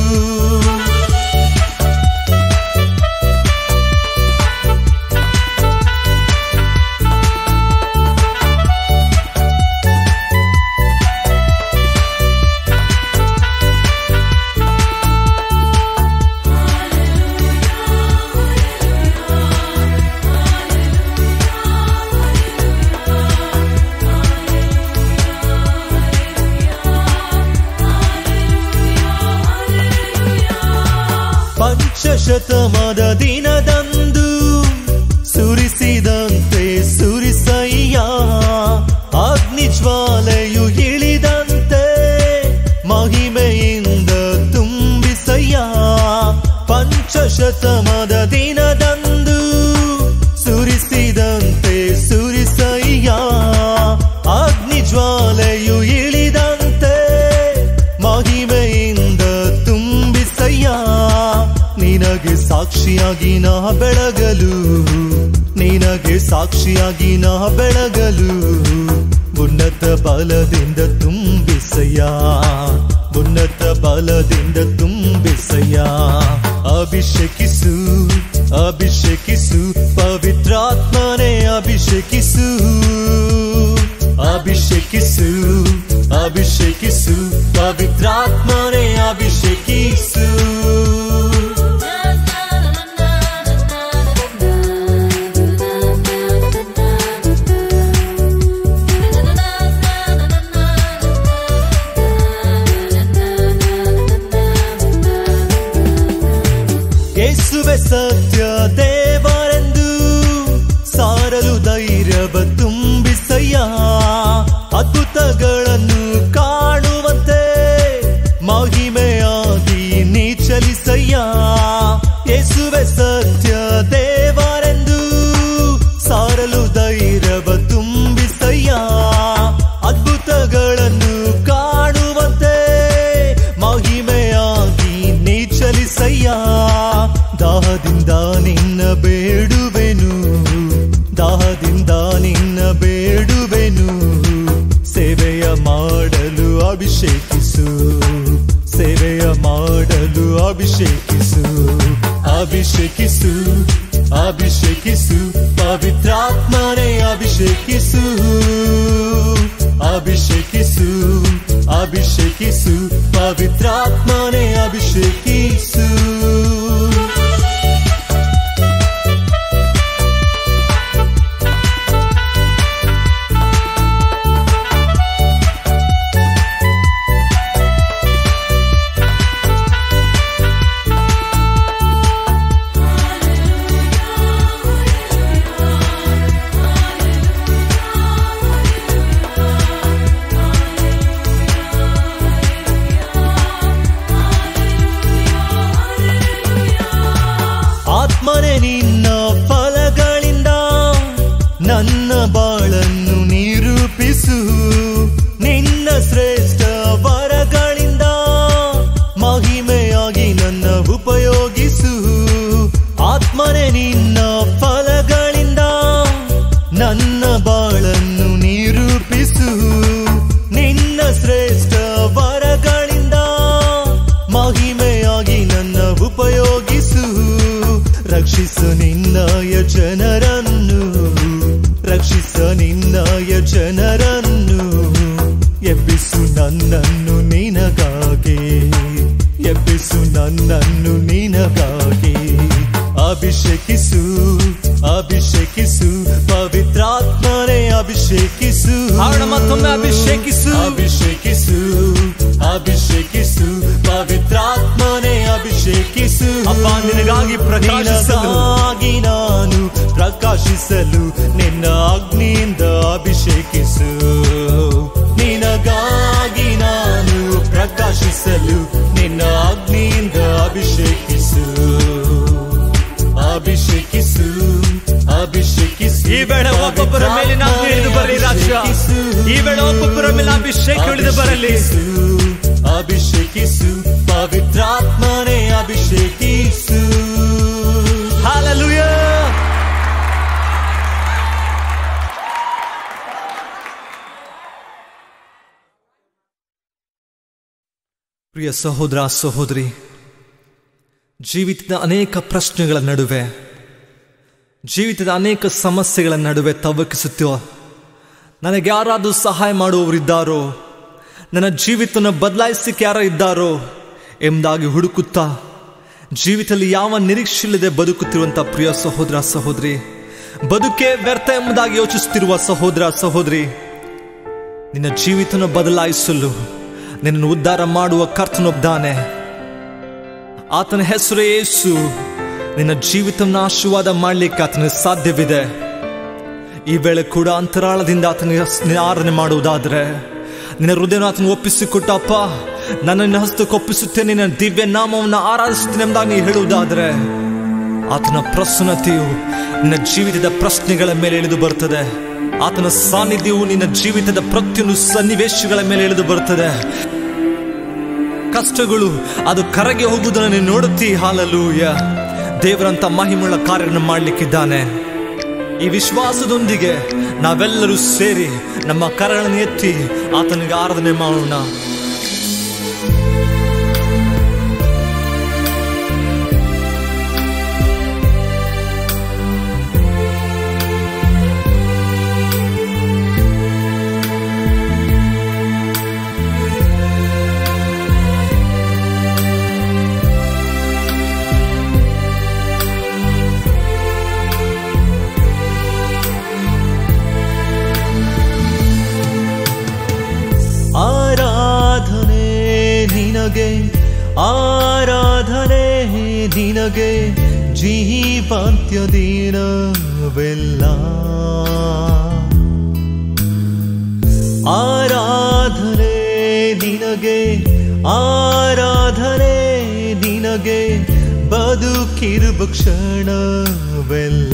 ಪಂಚಶತಮದ ದಿನದಂದು ಸುರಿಸಿದಂತೆ ಸುರಿಸಯ್ಯ ಅಗ್ನಿ ಜ್ವಾಲೆಯು ಇಳಿದಂತೆ ಮಹಿಮೆಯಿಂದ ತುಂಬಿಸಯ್ಯ ಪಂಚಶತಮದ ದಿನದಂದು ಸುರಿಸಿದಂತೆ ಸುರಿಸಯ್ಯ ಅಗ್ನಿ ಜ್ವಾಲೆಯು ಇಳಿದಂತೆ ಮಹಿಮೆಯಿಂದ ತುಂಬಿಸಯ್ಯ ನಿನಗೆ ಸಾಕ್ಷಿಯಾಗಿ ನಾ ಬೆಳಗಲು ನಿನಗೆ ಸಾಕ್ಷಿಯಾಗಿ ನಾ ಬೆಳಗಲು ಉನ್ನತ ಬಲದಿಂದ ತುಂಬಿಸಯ್ಯ ಉನ್ನತ ಬಲದಿಂದ ತುಂಬಿಸಯ್ಯ ಅಭಿಷೇಕಿಸು ಅಭಿಷೇಕಿಸು ಪವಿತ್ರಾತ್ಮನೆ ಅಭಿಷೇಕಿಸು ಅಭಿಷೇಕಿಸು ಅಭಿಷೇಕಿಸು ಪವಿತ್ರಾತ್ಮನೆ ಅಭಿಷೇಕಿಸು ಯೇಸುವೆ ಸತ್ಯ ದೇವರೆಂದು ಸಾರಲು ಧೈರ್ಯವ ತುಂಬಿಸಯ್ಯ ಅದ್ಭುತಗಳನ್ನು ಕಾಣುವಂತೆ ಮಹಿಮೆಯಾಗಿ ನೀ ಚಲಿಸಯ್ಯ ಯೇಸುವೆ ಸತ್ಯ ದೇವರೆಂದು ಸಾರಲು ಧೈರ್ಯವ ತುಂಬಿಸಯ್ಯ ಅದ್ಭುತಗಳನ್ನು ಕಾಣುವಂತೆ ಮಹಿಮೆಯಾಗಿ ನೀ ಚಲಿಸಯ್ಯ ದಾಹದಿಂದ ನಿನ್ನ ಬೇಡುವೆನು ದಾಹದಿಂದ ನಿನ್ನ ಬೇಡುವೆನು ಸೇವೆಯ ಮಾಡಲು ಅಭಿಷೇಕಿಸು ಸೇವೆಯ ಮಾಡಲು ಅಭಿಷೇಕಿಸು ಅಭಿಷೇಕಿಸು ಅಭಿಷೇಕಿಸು ಪವಿತ್ರಾತ್ಮನೆ ಅಭಿಷೇಕಿಸು ಅಭಿಷೇಕಿಸು ಅಭಿಷೇಕಿಸು ಪವಿತ್ರಾತ್ಮನೆ ಅಭಿಷೇಕಿಸು ನಿನ್ನ ಶ್ರೇಷ್ಠ ವರಗಳಿಂದ ಮಹಿಮೆಯಾಗಿ ನನ್ನ ಉಪಯೋಗಿಸು ಆತ್ಮನೆ ನಿನ್ನ ಫಲಗಳಿಂದ ನನ್ನ ಬಾಳನ್ನು ನಿರೂಪಿಸು ನಿನ್ನ ಶ್ರೇಷ್ಠ ವರಗಳಿಂದ ಮಹಿಮೆಯಾಗಿ ನನ್ನ ಉಪಯೋಗಿಸು ರಕ್ಷಿಸು ನಿನ್ನಯ ಜನರನ್ನು ರಕ್ಷಿಸ ನಿನ್ನಯ ಜನರನ್ನು ಎಬ್ಬಿಸು ನನ್ನನ್ನು ನಿನಗಾಗಿ ಎಬ್ಬಿಸು ನನ್ನನ್ನು ನಿನಗಾಗಿ ಅಭಿಷೇಕಿಸು ಅಭಿಷೇಕಿಸು ಪವಿತ್ರಾತ್ಮನೆ ಅಭಿಷೇಕಿಸು ಹಾಡೋಣ ಮತ್ತೊಮ್ಮೆ ಅಭಿಷೇಕಿಸು. ಅಭಿಷೇಕಿಸು ಅಭಿಷೇಕಿಸು ಪವಿತ್ರಾತ್ಮನೆ ಅಭಿಷೇಕಿಸು ಅಪ್ಪ, ನಿನಗಾಗಿ ಪ್ರಕಾಶಿಸಲು. ನಿನಗಾಗಿ ನಾನು ಪ್ರಕಾಶಿಸಲು ನಿನ್ನ ಅಗ್ನಿಯಿಂದ ಅಭಿಷೇಕಿಸು ನಿನಗಾಗಿ ನಾನು ಪ್ರಕಾಶಿಸಲು ನಿನ್ನ ಅಗ್ನಿಯಿಂದ ಅಭಿಷೇಕಿಸು ಅಭಿಷೇಕಿಸು ಅಭಿಷೇಕಿಸು ಈ ವೇಳೆ ಒಬ್ಬೊಬ್ಬರ ಮೇಲಿನ ಅಗ್ನಿ ಇಳಿದು ಬರಲಿ ರಾಜ ಈ ವೇಳೆ ಒಬ್ಬೊಬ್ಬರ ಮೇಲೆ ಅಭಿಷೇಕ ಇಳಿದು ಬರಲಿ ಅಭಿಷೇಕಿಸು ಅಭಿಷೇಕಿಸು ಪವಿತ್ರಾತ್ಮನೆ ಅಭಿಷೇಕಿಸು ಹಾಲೆಲೂಯ ಪ್ರಿಯ ಸಹೋದರ ಸಹೋದರಿ ಜೀವಿತದ ಅನೇಕ ಪ್ರಶ್ನೆಗಳ ನಡುವೆ ಜೀವಿತದ ಅನೇಕ ಸಮಸ್ಯೆಗಳ ನಡುವೆ ತವಕಿಸುತ್ತೋ ನನಗೆ ಯಾರಾದರೂ ಸಹಾಯ ಮಾಡುವವರಿದ್ದಾರೋ ನನ್ನ ಜೀವಿತನ ಬದಲಾಯಿಸಲಿಕ್ಕೆ ಯಾರೋ ಇದ್ದಾರೋ ಎಂಬುದಾಗಿ ಹುಡುಕುತ್ತಾ ಜೀವಿತದಲ್ಲಿ ಯಾವ ನಿರೀಕ್ಷೆ ಇಲ್ಲದೆ ಬದುಕುತ್ತಿರುವಂಥ ಪ್ರಿಯ ಸಹೋದರ ಸಹೋದರಿ ಬದುಕೇ ವ್ಯರ್ಥ ಎಂಬುದಾಗಿ ಯೋಚಿಸುತ್ತಿರುವ ಸಹೋದರ ಸಹೋದರಿ ನಿನ್ನ ಜೀವಿತನ ಬದಲಾಯಿಸಲು ನಿನ್ನನ್ನು ಉದ್ಧಾರ ಮಾಡುವ ಕರ್ತನೊಬ್ಬದಾನೆ ಆತನ ಹೆಸರು ಯೇಸು ನಿನ್ನ ಜೀವಿತವನ್ನು ಆಶೀರ್ವಾದ ಮಾಡಲಿಕ್ಕೆ ಆತನಿಗೆ ಸಾಧ್ಯವಿದೆ ಈ ವೇಳೆ ಕೂಡ ಅಂತರಾಳದಿಂದ ಆತನಿಗೆ ಸ್- ಆರಾಧನೆ ಮಾಡುವುದಾದರೆ ನಿನ್ನ ಹೃದಯನ ಆತನ ಒಪ್ಪಿಸಿಕೊಟ್ಟಪ್ಪ ನನ್ನ ನಿನ್ನ ಹಸ್ತಕ್ಕೆ ಒಪ್ಪಿಸುತ್ತೇನೆ ನಿನ್ನ ದಿವ್ಯ ನಾಮವನ್ನು ಆರಾಧಿಸುತ್ತೇನೆ ಎಂಬುದಾಗಿ ನೀ ಹೇಳುವುದಾದರೆ ಆತನ ಪ್ರಸನ್ನತೆಯು ನಿನ್ನ ಜೀವಿತದ ಪ್ರಶ್ನೆಗಳ ಮೇಲೆ ಇಳಿದು ಬರುತ್ತದೆ ಆತನ ಸಾನ್ನಿಧ್ಯವು ನಿನ್ನ ಜೀವಿತದ ಪ್ರತಿಯೊಂದು ಸನ್ನಿವೇಶಗಳ ಮೇಲೆ ಇಳಿದು ಬರುತ್ತದೆ ಕಷ್ಟಗಳು ಅದು ಕರಗಿ ಹೋಗುವುದನ್ನು ನೀನು ನೋಡುತ್ತೀ ಹಾಲಲೂಯ ದೇವರಂತ ಮಹಿಮುಳ್ಳ ಕಾರ್ಯವನ್ನು ಮಾಡಲಿಕ್ಕಿದ್ದಾನೆ ಈ ವಿಶ್ವಾಸದೊಂದಿಗೆ ನಾವೆಲ್ಲರೂ ಸೇರಿ ನಮ್ಮ ಕರಗಳನ್ನು ಎತ್ತಿ ಆತನಿಗೆ ಆರಾಧನೆ ಮಾಡೋಣ ಆರಾಧನೆ ನಿನಗೆ ಆರಾಧನೆ ನಿನಗೆ ಜೀವಾಂತ್ಯ ದಿನವೆಲ್ಲ ಆರಾಧನೆ ನಿನಗೆ ಆರಾಧನೆ ನಿನಗೆ ಬದುಕಿರುವ ಕ್ಷಣವೆಲ್ಲ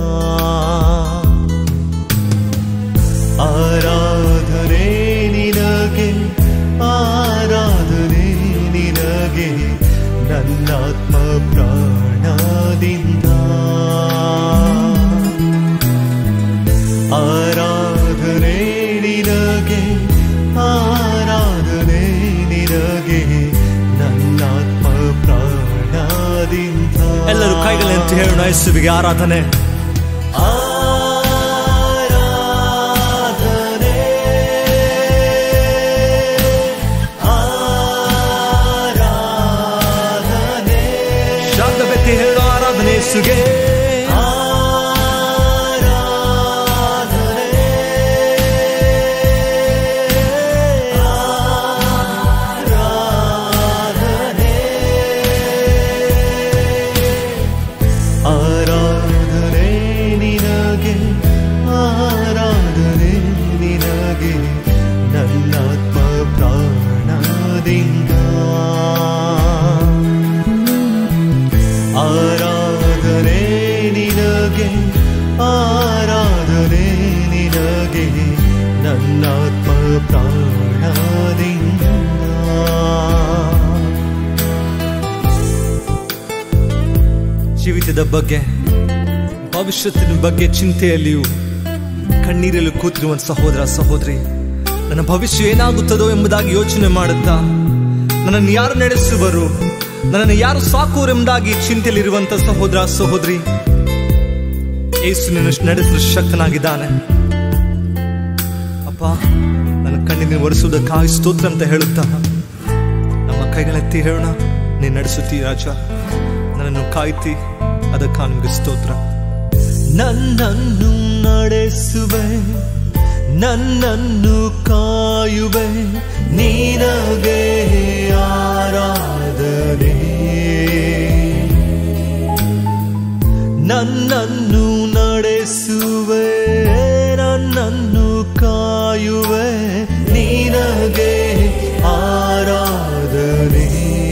ಆರಾಧನೆ ನಿನಗೆ ಆರಾಧನೆ ನಿನಗೆ ನನ್ನಾತ್ಮ ಪ್ರಾಣದಿಂದ ಆರಾಧನೆ ನಿನಗೆ ಆರಾಧನೆ ನಿನಗೆ ನನ್ನಾತ್ಮ ಪ್ರಾಣದಿಂದ ಎಲ್ಲರೂ ಕೈಗಳಂತ ಹೇಳೋಣ ಯೇಸುವಿಗೆ ಆರಾಧನೆ ಆರಾಧನೆ ಆರಾಧನೆ ಶಬ್ದ ಬೆತ್ತಿ ಹೇಳೋ ಆರಾಧನೆ ಯೇಸುಗೆ ಆರಾಧನೆ ಆರಾಧನೆ ಆರಾಧನೆ ನಿನಗೆ ಆರಾಧನೆ ನಿನಗೆ ನನ್ನಾತ್ಮ ಪ್ರಾಣದಿಂದ ಆರಾಧನೆ ನಿನಗೆ ಆರಾಧನೆ ನಿನಗೆ ನನ್ನಾತ್ಮ ಪ್ರಾಣ ಭವಿಷ್ಯದ ಬಗ್ಗೆ ಭವಿಷ್ಯತ್ತಿನ ಬಗ್ಗೆ ಚಿಂತೆಯಲ್ಲಿಯೂ ಕಣ್ಣೀರಲ್ಲೂ ಕೂತಿರುವ ಸಹೋದರ ಸಹೋದರಿ ನನ್ನ ಭವಿಷ್ಯ ಏನಾಗುತ್ತದೋ ಎಂಬುದಾಗಿ ಯೋಚನೆ ಮಾಡುತ್ತಾ ನನ್ನನ್ನು ಯಾರು ನಡೆಸುವರು ನನ್ನನ್ನು ಯಾರು ಸಾಕುವರು ಎಂಬುದಾಗಿ ಚಿಂತೆಯಲ್ಲಿರುವಂತ ಸಹೋದರ ಸಹೋದರಿ ಏಸು ನಿನ್ನ ನಡೆಸಲು ಶಕ್ತನಾಗಿದ್ದಾನೆ ಅಪ್ಪ ನನ್ನ ಕಣ್ಣಿನ ಒರೆಸುವುದಕ್ಕಾಗಿ ಸ್ತೋತ್ರ ಅಂತ ಹೇಳುತ್ತಾ ನಮ್ಮ ಕೈಗಳೆತ್ತಿ ಹೇಳೋಣ ನೀನು ನಡೆಸುತ್ತೀ ರಾಜ ನನ್ನನ್ನು ಕಾಯ್ತಿ ಅದಕ್ಕ ನಿಮಗೆ ಸ್ತೋತ್ರ ನನ್ನನ್ನು ನಡೆಸುವೆ ನನ್ನನ್ನು ಕಾಯುವೆ ನೀನಗೆ ಆರಾಧನೆ ನನ್ನನ್ನು ನಡೆಸುವೆ ನನ್ನನ್ನು ಕಾಯುವೆ ನೀನಗೆ ಆರಾಧನೆ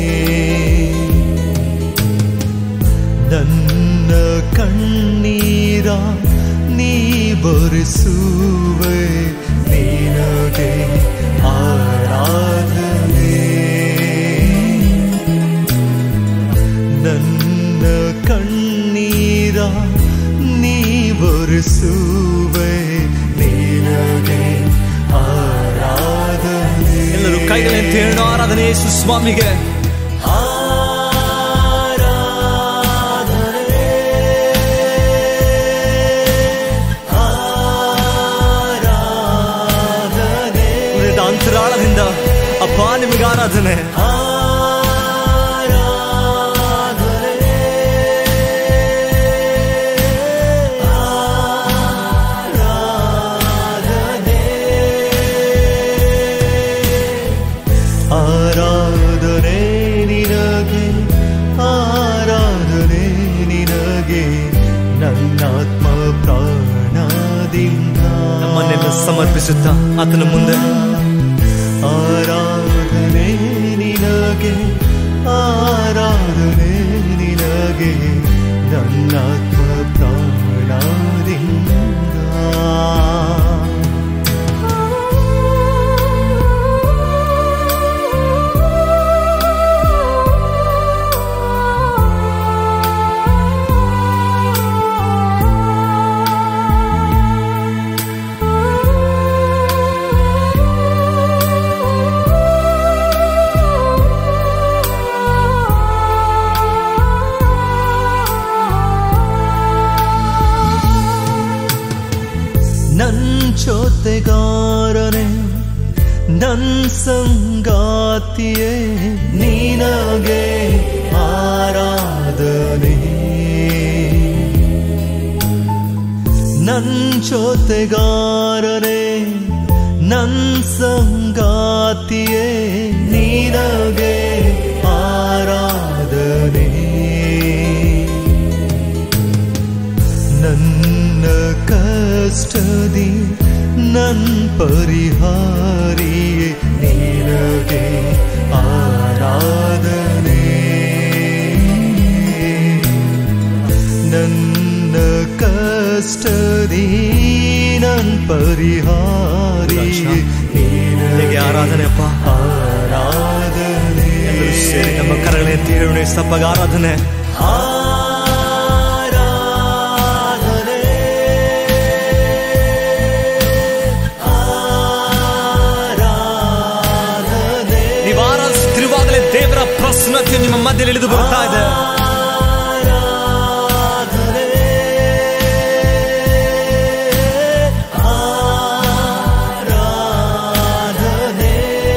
ನನ್ನ ಕಣ್ಣೀರ ನೀ ಬರೆಸುವೆ ನಿನಗೆ ಆರಾಧನೆ ನನ್ನ ಕಣ್ಣೀರ ನೀ ಬರೆಸುವೆ ನಿನಗೆ ಆರಾಧನೆ ಎಲ್ಲರೂ ಕೈಗಳೆತ್ತಿ ಹೇಳೋಣ ಆರಾಧನೆ ಯೇಸು ಸ್ವಾಮಿಗೆ ಹೃದಯದ ಅಂತರಾಳದಿಂದ ಅಪ್ಪ ನಿಮಗೆ ಆರಾಧನೆ ಆರಾಧನೆ ನಿನಗೆ ಆರಾಧನೆ ನಿನಗೆ ನನ್ನಾತ್ಮ ಪ್ರಾಣದಿಂದ ನಮ್ಮನ್ನೆಲ್ಲ ಸಮರ್ಪಿಸುತ್ತಾ ಆತನ ಮುಂದೆ ಆರಾಧನೆ ನಿನಗೆ ಆರಾಧನೆ ನಿನಗೆ ನನ್ನಾತ್ಮ ಪ್ರಾಣದಿಂದ ನನ್ ಜೊತೆಗಾರನೆ ನನ್ ಸಂಗಾತಿಯೇ ನಿನಗೆ ಆರಾಧನೆ ನನ್ ಜೊತೆಗಾರನೆ ನನ್ ಸಂಗಾತಿಯೇ ನಿನಗೆ ಆರಾಧನೆ ನನ್ನ ಕಷ್ಟದಿ ನನ್ ಪರಿಹಾರಿಯೇ ನಿನಗೆ ಆರಾಧನೆ ನನ್ನ ಕಷ್ಟದಿ ನನ್ ಪರಿಹಾರಿಯೇ ನಿನಗೆ ಆರಾಧನೆ ಅಪ್ಪ ಆರಾಧನೆ ಎಲ್ಲರೂ ಸೇರಿ ನಮ್ಮ ಕರಗಳೆತ್ತಿ ಹೇಳೋಣ ಸಪ್ಪಾಗ ಆರಾಧನೆ ಆರಾಧನೆ ಆರಾಧನೆ ನೀವು ಆರಾಧಿಸುತ್ತಿರುವಾಗಲೇ ದೇವರ ಪ್ರಸನ್ನತೆ ನಿಮ್ಮ ಮಧ್ಯದಲ್ಲಿ ಇಳಿದು ಬರ್ತಾ ಇದೆ ಆರಾಧನೆ ಆರಾಧನೆ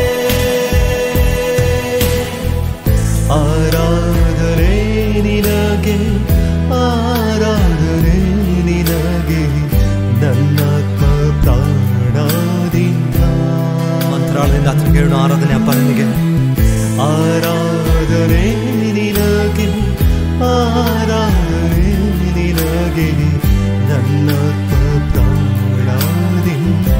ಆರಾಧನೆ ನಿನಗೆ ಆರಾಧನೆ ನಿನಗೆ ನನ್ನಾತ್ಮ ಪ್ರಾಣದಿಂದ ಮಂತ್ರಾಲಯದಿಂದ ಆತನ ಹೇಳೋಣ ಆರಾಧನೆ ಅಪ್ಪ ನಿನಗೆ ಆರಾಧನೆ ನಿನಗೆ ಆರಾಧನೆ ನಿನಗೆ ನನ್ನಾತ್ಮ ಪ್ರಾಣದಿಂದ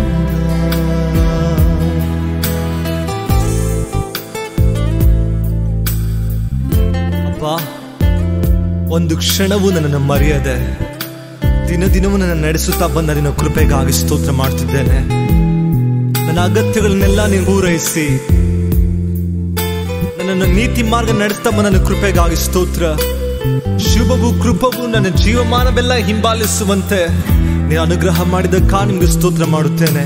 ಅಪ್ಪ ಒಂದು ಕ್ಷಣವೂ ನನ್ನನ್ನು ಮರೆಯದೆ ದಿನ ದಿನವೂ ನನ್ನ ನಡೆಸುತ್ತಾ ಬಂದ ನಿನ್ನ ಕೃಪೆಗಾಗಿ ಸ್ತೋತ್ರ ಮಾಡ್ತಿದ್ದೇನೆ ನನ್ನ ಅಗತ್ಯಗಳನ್ನೆಲ್ಲ ನೀನು ಪೂರೈಸಿ ನನ್ನನ್ನು ನೀತಿ ಮಾರ್ಗ ನಡೆಸ್ತಾ ಬಂದ ನನ್ನ ಕೃಪೆಗಾಗಿ ಸ್ತೋತ್ರ ಶುಭವು ಕೃಪವು ನನ್ನ ಜೀವಮಾನವೆಲ್ಲ ಹಿಂಬಾಲಿಸುವಂತೆ ನೀನು ಅನುಗ್ರಹ ಮಾಡಿದ ನಿಮ್ಗೆ ಸ್ತೋತ್ರ ಮಾಡುತ್ತೇನೆ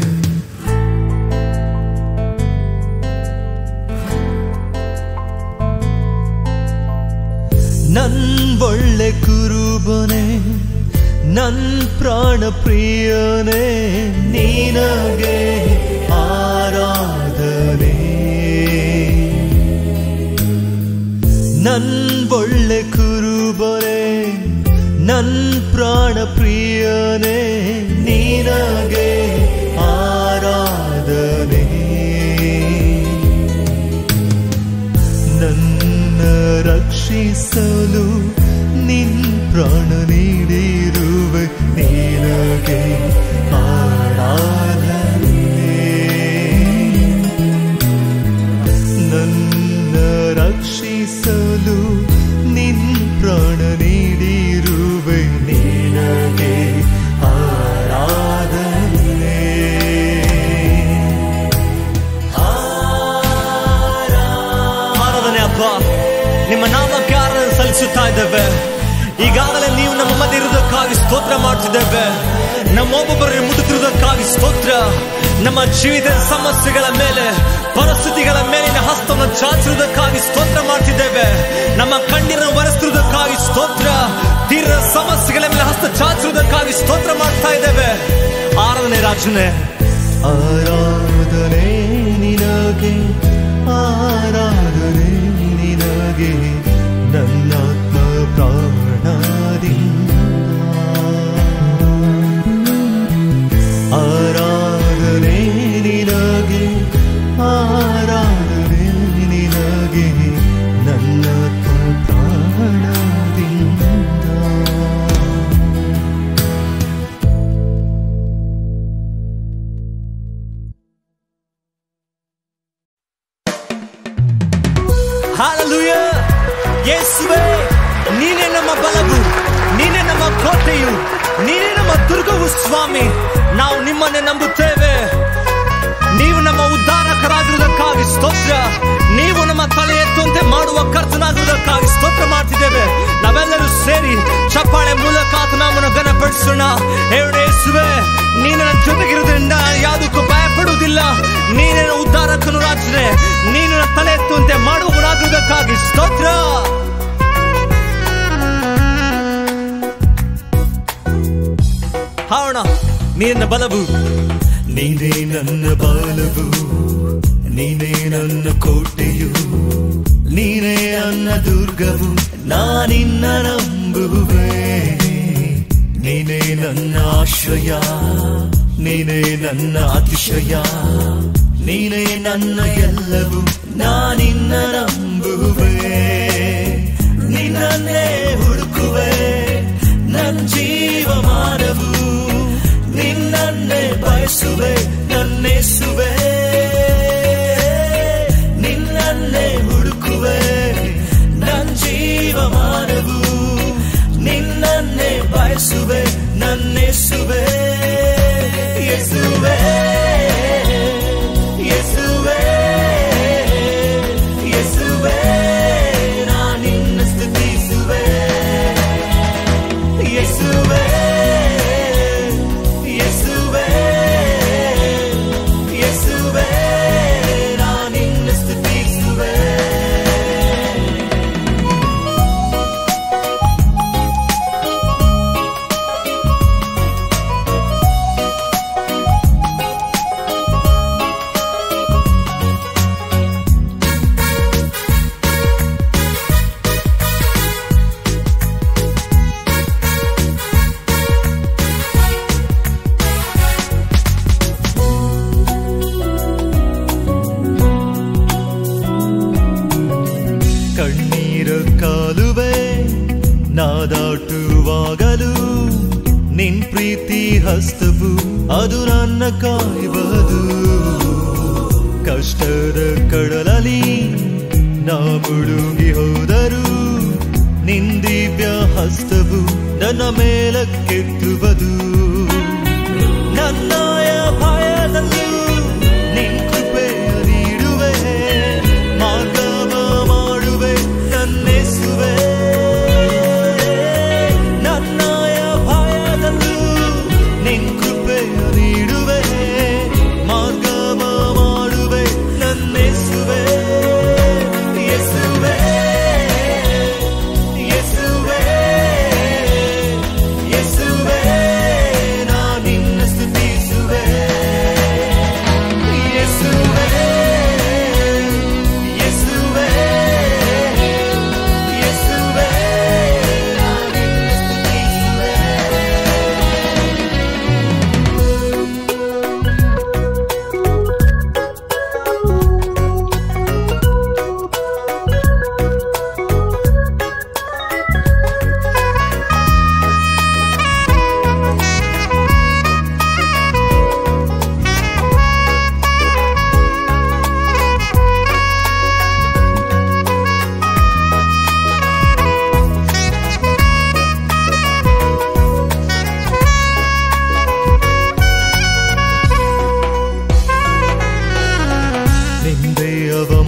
ನನ್ ಒಳ್ಳೆ ಕುರುಬನೆ ನನ್ ಪ್ರಾಣ ಪ್ರಿಯನೇ ನೀನಗೆ ಆರಾಧನೆ ನನ್ ಒಳ್ಳೆ ಕುರುಬನೆ ನನ್ ಪ್ರಾಣ ಪ್ರಿಯನೇ ನೀನಗೆ ಆರಾಧನೆ ನನ್ನ ರಕ್ಷಿಸಲು ನಿನ್ ಪ್ರಾಣ ನೀಡಿರುವೆ ನಿನಗೆ ಆರಾಧನೆ ನನ್ನ ರಕ್ಷಿಸಲು ನಿನ್ ಪ್ರಾಣ ನೀಡಿರುವೆ ನಿನಗೆ ಆರಾಧನೆ ಆರಾಧನೆ ಅಪ್ಪ ನಿಮ್ಮ ನಾಮಕ್ಕೆ ಆರಾಧನೆ ಸಲ್ಲಿಸುತ್ತಾ ಇದ್ದೇವೆ ಈಗಾಗಲೇ ನೀವು ನಮ್ಮ ಮಧ್ಯೆ ಇರುವುದಕ್ಕಾಗಿ ಸ್ತೋತ್ರ ಮಾಡ್ತಿದ್ದೇವೆ ನಮ್ಮೊಬ್ಬೊಬ್ಬರನ್ನು ಮುಟ್ಟುತ್ತಿರುವುದಕ್ಕಾಗಿ ಸ್ತೋತ್ರ ನಮ್ಮ ಜೀವಿತದ ಸಮಸ್ಯೆಗಳ ಮೇಲೆ ಪರಿಸ್ಥಿತಿಗಳ ಮೇಲಿನ ಹಸ್ತವನ್ನು ಚಾಚಿರುವುದಕ್ಕಾಗಿ ಸ್ತೋತ್ರ ಮಾಡ್ತಿದ್ದೇವೆ ನಮ್ಮ ಕಣ್ಣೀರನ್ನು ಒರೆಸ್ತಿರುವುದಕ್ಕಾಗಿ ಸ್ತೋತ್ರ ತೀರದ ಸಮಸ್ಯೆಗಳ ಮೇಲೆ ಹಸ್ತ ಚಾಚಿರುವುದಕ್ಕಾಗಿ ಸ್ತೋತ್ರ ಮಾಡ್ತಾ ಇದ್ದೇವೆ ಆರಾಧನೆ ರಾಜನೇ ಆರಾಧನೆ ನಿನಗೆ ಆರಾಧನೆ ನಿನಗೆ ನನ್ನಾತ್ಮ ಪ್ರಾಣದಿಂದ ಆರಾಧನೆ ನಿನಗೆ ಆರಾಧನೆ ನಿನಗೆ ನನ್ನಾತ್ಮ ಪ್ರಾಣದಿಂದ ಹಾಲಲುಯ ಯೇಸುವೆ ನೀನೇ ನಮ್ಮ ಬಲವು ನೀನೇ ನಮ್ಮ ಕೋಟೆಯು ನೀನೇ ನಮ್ಮ ದುರ್ಗವು ಸ್ವಾಮಿ ನಾವು ನಿಮ್ಮನ್ನೇ ನಂಬುತ್ತೇವೆ ನೀವು ನಮ್ಮ ಉದ್ಧಾರಕರಾಗಿರುವುದಕ್ಕಾಗಿ ಸ್ತೋತ್ರ ನೀವು ನಮ್ಮ ತಲೆ ಎತ್ತುವಂತೆ ಮಾಡುವ ಕರ್ತನಾಗಿರುವುದಕ್ಕಾಗಿ ಸ್ತೋತ್ರ ಮಾಡ್ತಿದ್ದೇವೆ ನಾವೆಲ್ಲರೂ ಸೇರಿ ಚಪ್ಪಾಳೆ ಮೂಲಕ ಆತನಮ್ಮನ್ನು ಘನಪಡಿಸೋಣ ಹೇಳು ಯೇಸುವೆ ನೀನು ನನ್ನ ಜೊತೆಗಿರುವುದರಿಂದ ಯಾವುದಕ್ಕೂ ಭಯ ಪಡುವುದಿಲ್ಲ ನೀನೇ ನನ್ನ ಉದ್ಧಾರಕನು ರಾಜನೇ ನೀನು ನನ್ನ ತಲೆ ಎತ್ತುವಂತೆ ಮಾಡುವವನಾಗಿರುವುದಕ್ಕಾಗಿ ಸ್ತೋತ್ರ ಹಾವಣ ನೀನ ಬಲವು ನೀನೇ ನನ್ನ ಬಾಲವು ನೀನೇ ನನ್ನ ಕೋಟೆಯು ನೀನೇ ನನ್ನ ದುರ್ಗವು ನಾನಿನ್ನ ನಂಬುವೆ ನೀನೇ ನನ್ನ ಆಶ್ರಯ ನೀನೇ ನನ್ನ ಅತಿಶಯ ನೀನೇ ನನ್ನ ಎಲ್ಲವೂ ನಾನಿನ್ನ ನಂಬುವೆ ನಿನ್ನನ್ನೇ ಹುಡುಕುವೆ ನನ್ನ ಜೀವಮಾನವು ನಿನ್ನನ್ನೇ ಬಯಸುವೆ ನನ್ನೆಸುವೆ ನಿನ್ನನ್ನೇ ಹುಡುಕುವೆ ನನ್ನ ಜೀವಮಾನವು ನಿನ್ನನ್ನೇ ಬಯಸುವೆ ನನ್ನೆಸುವೆ ಯೇಸುವೆ ಯೇಸುವೆ ಯೇಸುವೆ ನಾನಿನ್ನ ಸ್ತುತಿಸುವೆ ಯೇಸುವೆ ಯೇಸುವೆ ಯೇಸುವೆ ನಾನಿನ್ನ ಸ್ತುತಿಸುವೆ ಕಣ್ಣೀರ ಕಾಲುವೆ ನಾದಾಟುವಾಗಲು ನಿನ್ ಪ್ರೀತಿ ಹಸ್ತವು ಅದು ನನ್ನ ಕಾಯುವುದು ಕಷ್ಟದ ಕಡಲಲ್ಲಿ ನಾ ಮುಳುಗಿ ಹೋದರು ನಿನ್ ದಿವ್ಯ ಹಸ್ತವು ನನ್ನ ಮೇಲಕ್ಕೆತ್ತುವುದು ನನ್ನಾಯ ಭಯದಲ್ಲೂ ನಿನ್ ಕೃಪೆಯ ನೀಡುವೆ ಮಾರ್ಗವ ಮಾಡುವೆ ನನ್ನೆಸುವೆ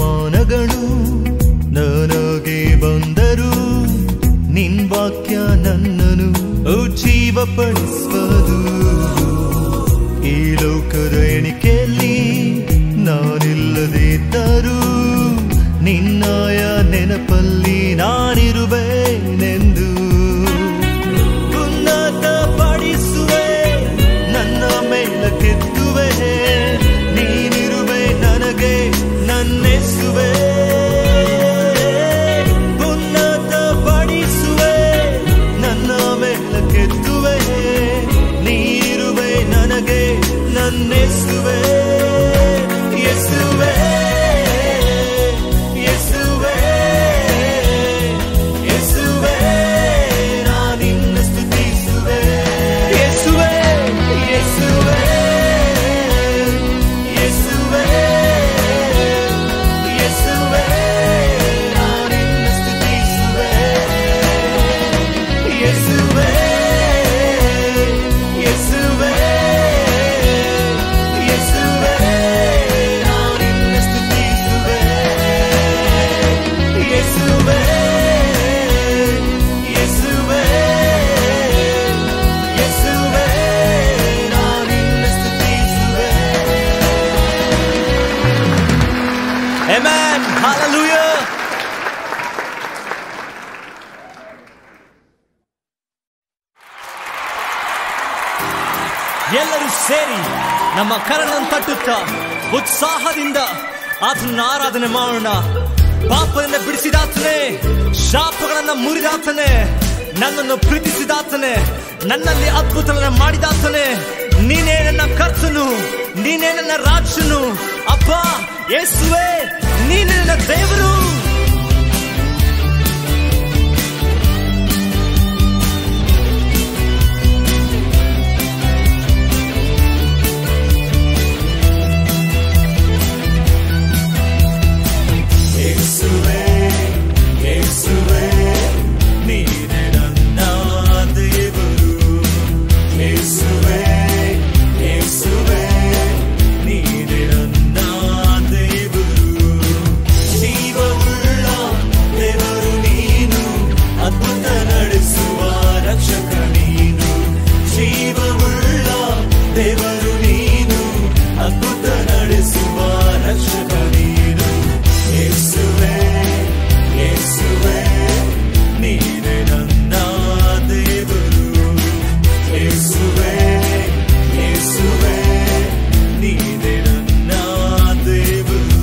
ಅವಮಾನಗಳು ನನಗೆ ಬಂದರು ನಿನ್ ವಾಕ್ಯ ನನ್ನನು ಜೀವಪಡಿಸುವುದು ಈ ಲೋಕದ ಎಣಿಕೆಯಲ್ಲಿ ನಾನಿಲ್ಲದೆ ಇದ್ದರೂ ನಿನ್ನಾಯ ನೆನಪಲ್ಲಿ ನಾನಿರುವೆನೆಂದು ಉನ್ನತ ಪಡಿಸುವೆ ನನ್ನ ಮೇಲಕ್ಕೆತ್ತುವೆ ನೀನಿರುವೆ ನನಗೆ ನನ್ನೆಸುವೆ ಉನ್ನತ ಪಡಿಸುವೆ ನನ್ನ ಮೇಲಕ್ಕೆತ್ತುವೆ ನೀರುವೆ ನನಗೆ ನನ್ನೆಸುವೆ ಯೇಸುವೆ ಯೇಸುವೆ ಯೇಸುವೆ ನಾನಿನ್ನ ಸ್ತುತಿಸುವೆ ಯೇಸುವೆ ಯೇಸುವೆ ಯೇಸುವೆ ಯೇಸುವೆ ನಾನಿನ್ನ ಸ್ತುತಿಸುವೆ ಯೇಸುವೆ ಯೇಸುವೆ ಯೇಸುವೆ ನಾನಿನ್ನ ಸ್ತುತಿಸುವೆ ಯೇಸುವೆ ಯೇಸುವೆ ಯೇಸುವೆ ನಾನಿನ್ನ ಸ್ತುತಿಸುವೆ Amen. Hallelujah. ಎಲ್ಲರೂ ಸೇರಿ ನಮ್ಮ ಕರಗಳನ್ನು ತಟ್ಟುತ್ತಾ ಉತ್ಸಾಹದಿಂದ ಆತನ ಆರಾಧನೆ ಮಾಡೋಣ ಪಾಪದಿಂದ ಬಿಡಿಸಿದಾತನೆ ಶಾಪಗಳನ್ನ ಮುರಿದಾತನೆ ನನ್ನನ್ನು ಪ್ರೀತಿಸಿದಾತನೆ ನನ್ನಲ್ಲಿ ಅದ್ಭುತಗಳನ್ನ ಮಾಡಿದಾತನೆ ನೀನೇ ನನ್ನ ಕರ್ತನು ನೀನೇ ನನ್ನ ರಾಜನು ಅಪ್ಪ ಯೇಸುವೆ ನೀನೇ ನನ್ನ ದೇವರು ಯೇಸುವೆ ಯೇಸುವೆ ನೀನೆ ನನ್ನ ದೇವರು ಯೇಸುವೆ ಯೇಸುವೆ ನೀನೆ ನನ್ನ ದೇವರು ಜೀವವುಳ್ಳ ದೇವರು ನೀನು ಅದ್ಭುತ ನಡೆಸುವ ರಕ್ಷಕ ನೀನು ಜೀವವುಳ್ಳ ದೇವರು ನೀನು ಅದ್ಭುತ ನಡೆಸುವ ರಕ್ಷಕ ನೀನು ಯೇಸುವೆ ಯೇಸುವೆ ನೀನೆ ನನ್ನ ದೇವರು ಯೇಸುವೆ ಯೇಸುವೆ ನೀನೆ ನನ್ನ ದೇವರು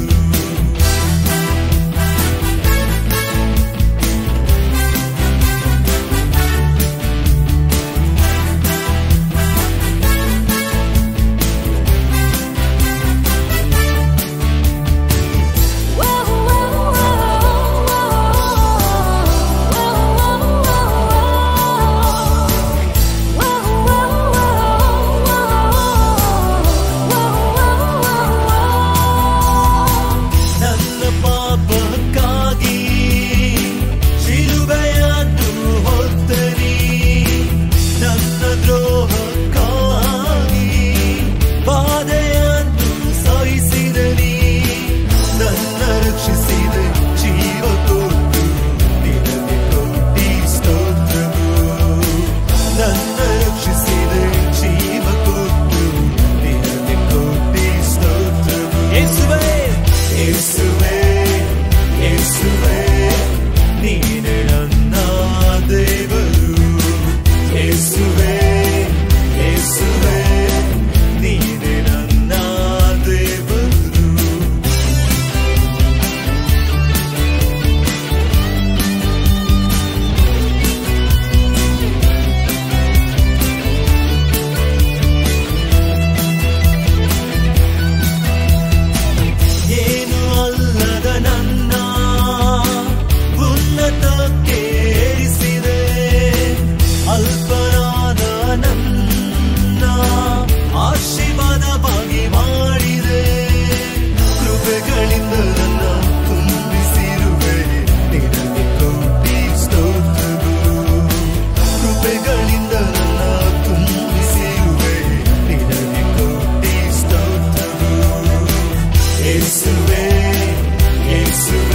ನನ್ನ ಪಾಪಕ್ಕಾಗಿ ಶಿಲುಬೆಯನ್ನು ಹೊತ್ತರಿ ನನ್ನ ದ್ರೋಹಕ್ಕಾಗಿ ಬಾಧೆಯನ್ನು ಸಹಿಸಿದನಿ ನನ್ನ ರಕ್ಷಿಸಿದ ಜೀವ ಕೊಟ್ಟು ನಿನಗೆ ಕೊಟ್ಟಿ ಸ್ತೋತ್ರವು ನನ್ನ ರಕ್ಷಿಸಿದ ಜೀವ ಕೊಟ್ಟು ನಿನಗೆ ಕೊಟ್ಟಿ ಸ್ತೋತ್ರವು ಯೇಸುವೆ ಯೇಸುವೆ ಯೇಸುವೆ ನೀನೆ ನನ್ನ ದೇವರು ಯೇಸುವೆ ಯೇಸುವೆ ನೀನೆ ನನ್ನ ದೇವರು ಏನು ಅಲ್ಲದ ನನ್ನ ಉನ್ನತಕ್ಕೇರಿಸಿದೆ ಅಲ್ಪನಾದ ನನ್ನ ಆಶೀರ್ವಾದವಾಗಿ ಮಾಡಿದೆ ಕೃಪೆಗಳಿಂದ ನನ್ನ ತುಂಬಿಸಿರುವೆ ನಿನಗೆ ಕೋಟಿ ಸ್ತೋತ್ರವು ಕೃಪೆಗಳಿಂದ ನನ್ನ ತುಂಬಿಸಿರುವೆ ನಿನಗೆ ಕೋಟಿ ಸ್ತೋತ್ರವು ಯೇಸುವೆ ಯೇಸುವೆ